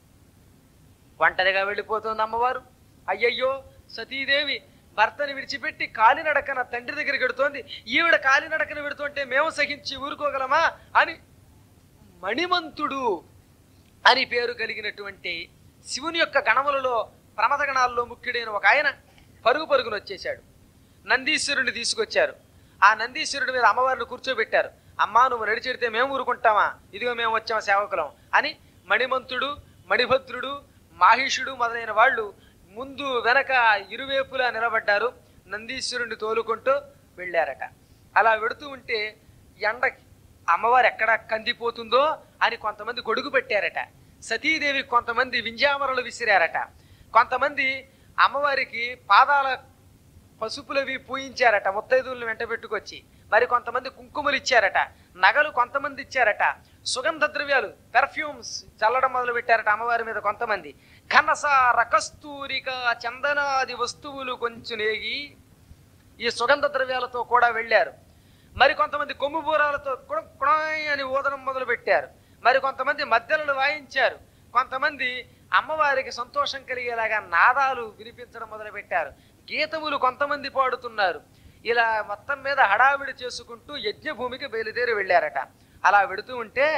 ఒంటరిగా వెళ్ళిపోతుంది అమ్మవారు అయ్యయ్యో సతీదేవి భర్తని విడిచిపెట్టి కాలినడకన తండ్రి దగ్గరికి వెడుతోంది ఈవిడ కాలినడకన వెడుతుంటే మేము సహించి ఊరుకోగలమా అని మణిమంతుడు అని పేరు కలిగినటువంటి శివుని యొక్క గణములలో ప్రమథ గణాల్లో ముఖ్యుడైన ఒక ఆయన పరుగు పరుగున వచ్చేశాడు నందీశ్వరుని తీసుకొచ్చారు ఆ నందీశ్వరుడి మీద అమ్మవారిని కూర్చోబెట్టారు అమ్మా నువ్వు నడిచెడితే మేము ఊరుకుంటామా ఇదిగో మేము వచ్చాం సేవకులం అని మణిమంతుడు మణిభద్రుడు మాహిషుడు మొదలైన వాళ్ళు ముందు వెనక ఇరువైపులా నిలబడ్డారు నందీశ్వరుణ్ణి తోలుకుంటూ వెళ్ళారట అలా వెడుతూ ఉంటే ఎండకి అమ్మవారు ఎక్కడ కందిపోతుందో అని కొంతమంది గొడుగు పెట్టారట సతీదేవి కొంతమంది వింజామరలు విసిరారట కొంతమంది అమ్మవారికి పాదాల పసుపులవి పూయించారట ముత్తైదువులను వెంట పెట్టుకొచ్చి మరి కొంతమంది కుంకుమలు ఇచ్చారట నగలు కొంతమంది ఇచ్చారట సుగంధ ద్రవ్యాలు పెర్ఫ్యూమ్స్ చల్లడం మొదలు పెట్టారట అమ్మవారి మీద కొంతమంది ఘనసార కస్తూరిక చందనాది వస్తువులు కొంచెం నేగి ఈ సుగంధ ద్రవ్యాలతో కూడా వెళ్ళారు మరి కొంతమంది కొమ్ము బూరాలతో కుడ- కుడాయ్ అని ఊదనం మొదలు పెట్టారు మరి కొంతమంది మధ్యలను వాయించారు కొంతమంది అమ్మవారికి సంతోషం కలిగేలాగా నాదాలు వినిపించడం మొదలు పెట్టారు గీతములు కొంతమంది పాడుతున్నారు ఇలా మొత్తం మీద హడావిడి చేసుకుంటూ యజ్ఞభూమికి బయలుదేరి వెళ్ళారట అలా వెడుతూ ఉంటే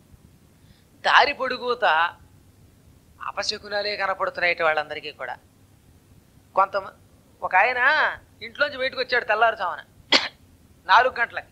దారి పొడుగుత అపశకునాలే కనపడుతున్నాయి వాళ్ళందరికీ కూడా కొంత ఒక ఆయన ఇంట్లోంచి బయటకు వచ్చాడు తెల్లారుజామున నాలుగు గంటలకి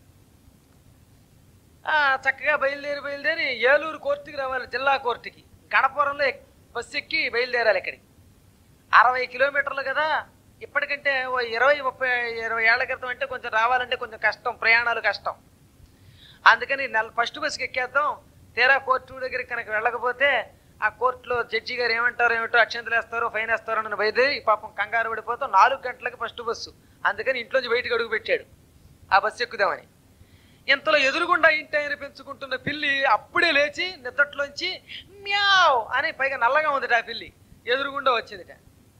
ఆ, చక్కగా బయలుదేరి బయలుదేరి ఏలూరు కోర్టుకి రావాలి జిల్లా కోర్టుకి గణపురంలో ఎక్- బస్సు ఎక్కి బయలుదేరాలి ఇక్కడికి అరవై కిలోమీటర్లు కదా ఇప్పటికంటే ఓ ఇరవై ముప్పై ఇరవై ఏళ్ల క్రితం అంటే కొంచెం రావాలంటే కొంచెం కష్టం ప్రయాణాలు కష్టం అందుకని నెల ఫస్ట్ బస్సుకి ఎక్కేద్దాం తీరా కోర్టు దగ్గరికి కనుక వెళ్ళకపోతే ఆ కోర్టులో జడ్జి గారు ఏమంటారో ఏమిటో అక్షంతలు వేస్తారో ఫైన్ వేస్తారో అని బయలుదేరి పాపం కంగారు పడిపోతాం నాలుగు గంటలకు ఫస్ట్ బస్సు అందుకని ఇంట్లోంచి బయటకు అడుగు పెట్టాడు ఆ బస్సు ఎక్కుదామని ఇంతలో ఎదురుగుండా ఇంటి ఆయన పెంచుకుంటున్న పిల్లి అప్పుడే లేచి నిద్దట్లోంచి మ్యావ్ అని పైగా నల్లగా ఉందిట ఆ పిల్లి ఎదురుగుండా వచ్చిందిట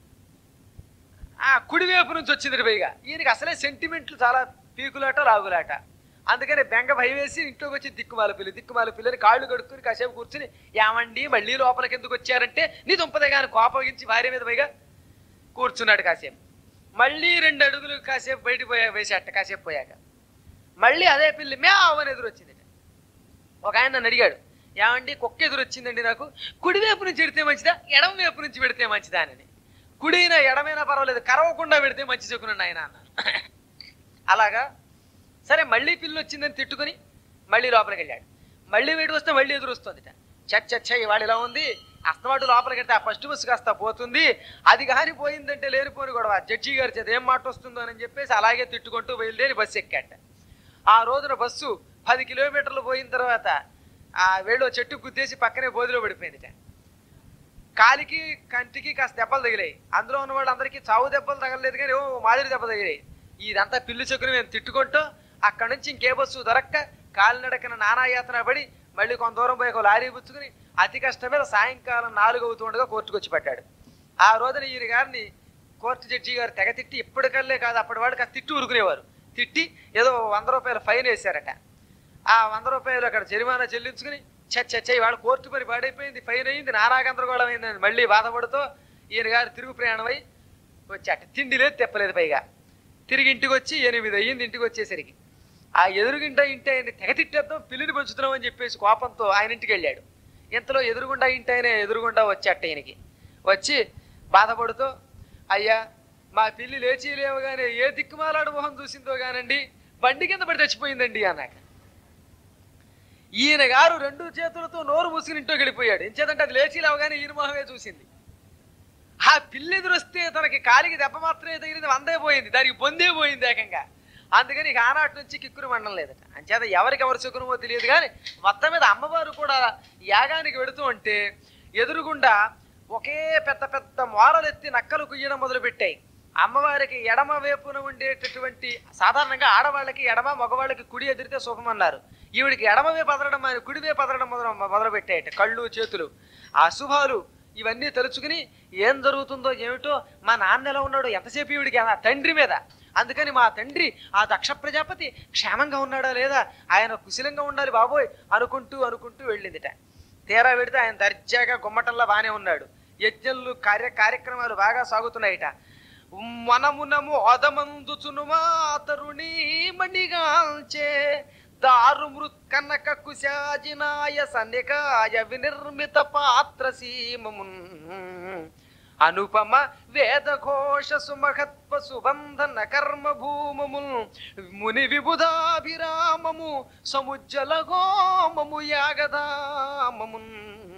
ఆ కుడివైపు నుంచి వచ్చింది పైగా ఈయనకి అసలే సెంటిమెంట్లు చాలా పీకులాట లాగులాట అందుకని బెంగ భయం వేసి ఇంట్లోకి వచ్చి దిక్కుమాల పిల్లి దిక్కుమాల పిల్లని కాళ్ళు కడుక్కుని కాసేపు కూర్చుని ఏమండి మళ్ళీ లోపలికి ఎందుకు వచ్చారంటే నీ దుంపదే కానీ కోపగించి భార్య మీద పైగా కూర్చున్నాడు కాసేపు మళ్ళీ రెండు అడుగులు కాసేపు బయటికి పోయా వేసేట కాసేపు పోయాక మళ్ళీ అదే పిల్లి మ్యావ్ అని ఎదురు వచ్చింది ఒక ఆయన నన్ను అడిగాడు ఏమండి కుక్క ఎదురు వచ్చిందండి నాకు కుడి వైపు నుంచి పెడితే మంచిదా ఎడమ వైపు నుంచి పెడితే మంచిదా అని కుడినా ఎడమైనా పర్వాలేదు కరవకుండా పెడితే మంచి చెక్కునండి ఆయన అన్నాను అలాగా సరే మళ్ళీ పిల్లి వచ్చిందని తిట్టుకుని మళ్ళీ లోపలికి వెళ్ళాడు మళ్ళీ వేడి వస్తే మళ్ళీ ఎదురు వస్తుందిట చచ్చ చచ్చ ఇవాళ ఇలా ఉంది అస్తమాటు లోపలికి వెళ్తే ఆ ఫస్ట్ బస్సు కాస్త పోతుంది అది కానీ పోయిందంటే లేనిపోని గొడవ జడ్జి గారి చేత ఏం మాట వస్తుందో అని చెప్పేసి అలాగే తిట్టుకుంటూ బయలుదేరి బస్సు ఎక్కాట ఆ రోజున బస్సు పది కిలోమీటర్లు పోయిన తర్వాత ఆ వేళ్ళు చెట్టు గుద్దేసి పక్కనే బోధిలో పడిపోయిందిట కాలికి కంటికి కాస్త దెబ్బలు తగిలాయి అందులో ఉన్న వాళ్ళందరికీ చావు దెబ్బలు తగలలేదు కానీ ఏవో మాదిరి దెబ్బ తగిలాయి ఇదంతా పిల్లి చెక్కుని మేము తిట్టుకుంటూ అక్కడి నుంచి ఇంకే బస్సు దొరక్క కాలినడకన నానాయాతన పడి మళ్ళీ కొంత దూరం పోయి ఒక లారీ పుచ్చుకుని అతి కష్టం మీద సాయంకాలం నాలుగు అవుతుండగా కోర్టుకు వచ్చి పట్టాడు ఆ రోజున ఈయన గారిని కోర్టు జడ్జి గారు తెగ తిట్టి ఇప్పటికల్లే కాదు అప్పటి వాడికి ఆ తిట్టి ఊరుకునేవారు తిట్టి ఏదో వంద రూపాయల ఫైన్ వేశారట ఆ వంద రూపాయలు అక్కడ జరిమానా చెల్లించుకుని చచ్చ చచ్చ ఇవాళ కోర్టు పని పాడైపోయింది ఫైన్ అయింది నానా గందరగోళం అయిందని మళ్ళీ బాధపడుతూ ఈయన గారు తిరుగు ప్రయాణమై వచ్చాట తిండి లేదు తెప్పలేదు పైగా తిరిగి ఇంటికి వచ్చి ఎనిమిది అయ్యింది ఇంటికి వచ్చేసరికి ఆ ఎదురుగుండా ఇంటి ఆయన తెగ తిట్టేద్దాం పిల్లిని పెంచుతున్నాం అని చెప్పేసి కోపంతో ఆయన ఇంటికి వెళ్ళాడు ఇంతలో ఎదురుగుండా ఇంటి ఆయన ఎదురుగుండా వచ్చాట ఈయనకి వచ్చి బాధపడుతూ అయ్యా మా పిల్లి లేచి లేవగానే ఏ దిక్కుమాలాడు మొహం చూసిందో గానండి బండి కింద పడి చచ్చిపోయిందండి అన్నాక ఈయన గారు రెండు చేతులతో నోరు మూసుకుని ఇంట్లోకి వెళ్ళిపోయాడు ఎంచేతంటే అది లేచి లేవగానే ఈయన మొహమే చూసింది ఆ పిల్లి ఎదురొస్తే తనకి కాలికి దెబ్బ మాత్రమే తగిలింది వందే పోయింది దానికి పొందే పోయింది ఏకంగా అందుకని ఇక ఆనాటి నుంచి కిక్కురు మండలం లేదట అంచేత ఎవరికి ఎవరు సుఖమో తెలియదు కానీ మొత్తం మీద అమ్మవారు కూడా యాగానికి వెడుతూ ఉంటే ఎదురుగుండా ఒకే పెద్ద పెద్ద మోరలెత్తి నక్కలు కుయ్యడం మొదలుపెట్టాయి అమ్మవారికి ఎడమ వైపున ఉండేటటువంటి సాధారణంగా ఆడవాళ్ళకి ఎడమ మగవాళ్ళకి కుడి ఎదిరితే శుభం అన్నారు ఈవిడికి ఎడమ వైపు అదరడం ఆయన కుడి వైపు అదరడం మొదలు మొదలు పెట్టాయట కళ్ళు చేతులు ఆ శుభాలు ఇవన్నీ తలుచుకుని ఏం జరుగుతుందో ఏమిటో మా నాన్న ఎలా ఉన్నాడో ఎంతసేపు ఈవిడికి ఆ తండ్రి మీద అందుకని మా తండ్రి ఆ దక్ష ప్రజాపతి క్షేమంగా ఉన్నాడా లేదా ఆయన కుశలంగా ఉండాలి బాబోయ్ అనుకుంటూ అనుకుంటూ వెళ్ళిందిట తీరా వెడితే ఆయన దర్జాగా గుమ్మటంలో బాగానే ఉన్నాడు యజ్ఞలు కార్య కార్యక్రమాలు బాగా సాగుతున్నాయిట మనమునము అదమందుచునుమా తరుణీ మణిగాల్చే దారు మృత్కనక కుశాజినాయ సన్నికాయ వినిర్మిత పాత్ర సీమమున్ అనుపమ వేదఘోష సుమహత్వ సుబంధన కర్మ భూమముల్ ముని విబుధాభిరామము సముజ్జల గోమము యాగదామమున్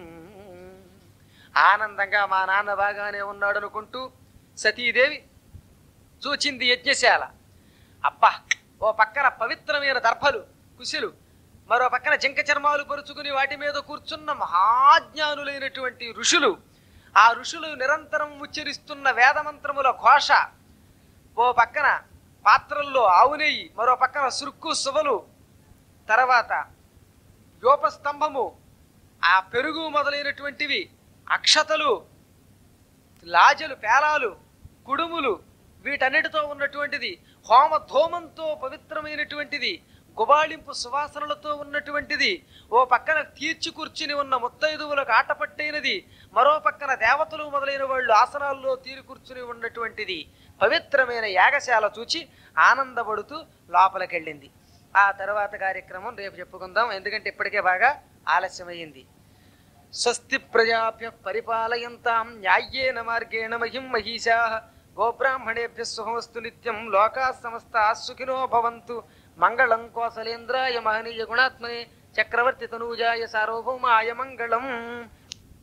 ఆనందంగా మా నాన్న బాగానే ఉన్నాడు అనుకుంటూ సతీదేవి చూచింది యజ్ఞశాల అబ్బా ఓ పక్కన పవిత్రమైన దర్భలు కుశలు మరో పక్కన జింక చర్మాలు పరుచుకుని వాటి మీద కూర్చున్న మహాజ్ఞానులైనటువంటి ఋషులు ఆ ఋషులు నిరంతరం ఉచ్చరిస్తున్న వేదమంత్రముల ఘోష ఓ పక్కన పాత్రల్లో ఆవు నెయ్యి మరో పక్కన సురుక్కు సువలు తర్వాత యోపస్తంభము ఆ పెరుగు మొదలైనటువంటివి అక్షతలు లాజలు పేలాలు కుడుములు వీటన్నిటితో ఉన్నటువంటిది హోమ ధూమంతో పవిత్రమైనటువంటిది గుబాళింపు సువాసనలతో ఉన్నటువంటిది ఓ పక్కన తీర్చి కూర్చుని ఉన్న ముత్తైదువులకు ఆటపట్టైనది మరో పక్కన దేవతలు మొదలైన వాళ్ళు ఆసనాల్లో తీరి కూర్చుని ఉన్నటువంటిది పవిత్రమైన యాగశాల చూచి ఆనందపడుతూ లోపలికెళ్ళింది ఆ తర్వాత కార్యక్రమం రేపు చెప్పుకుందాం ఎందుకంటే ఇప్పటికే బాగా ఆలస్యమైంది స్వస్తి ప్రజాభ్య పరిపాలయంతాం న్యాయ్యేన మార్గేణ మహిం మహిషా గోబ్రాహ్మణేభ్య శుభమస్తు నిత్యం లోకా సమస్త సుఖినో భవంతు మంగళం కోసలేంద్రాయ మహనీయ గుణాత్మనే చక్రవర్తి తనూజాయ సార్వభౌమాయ మంగళం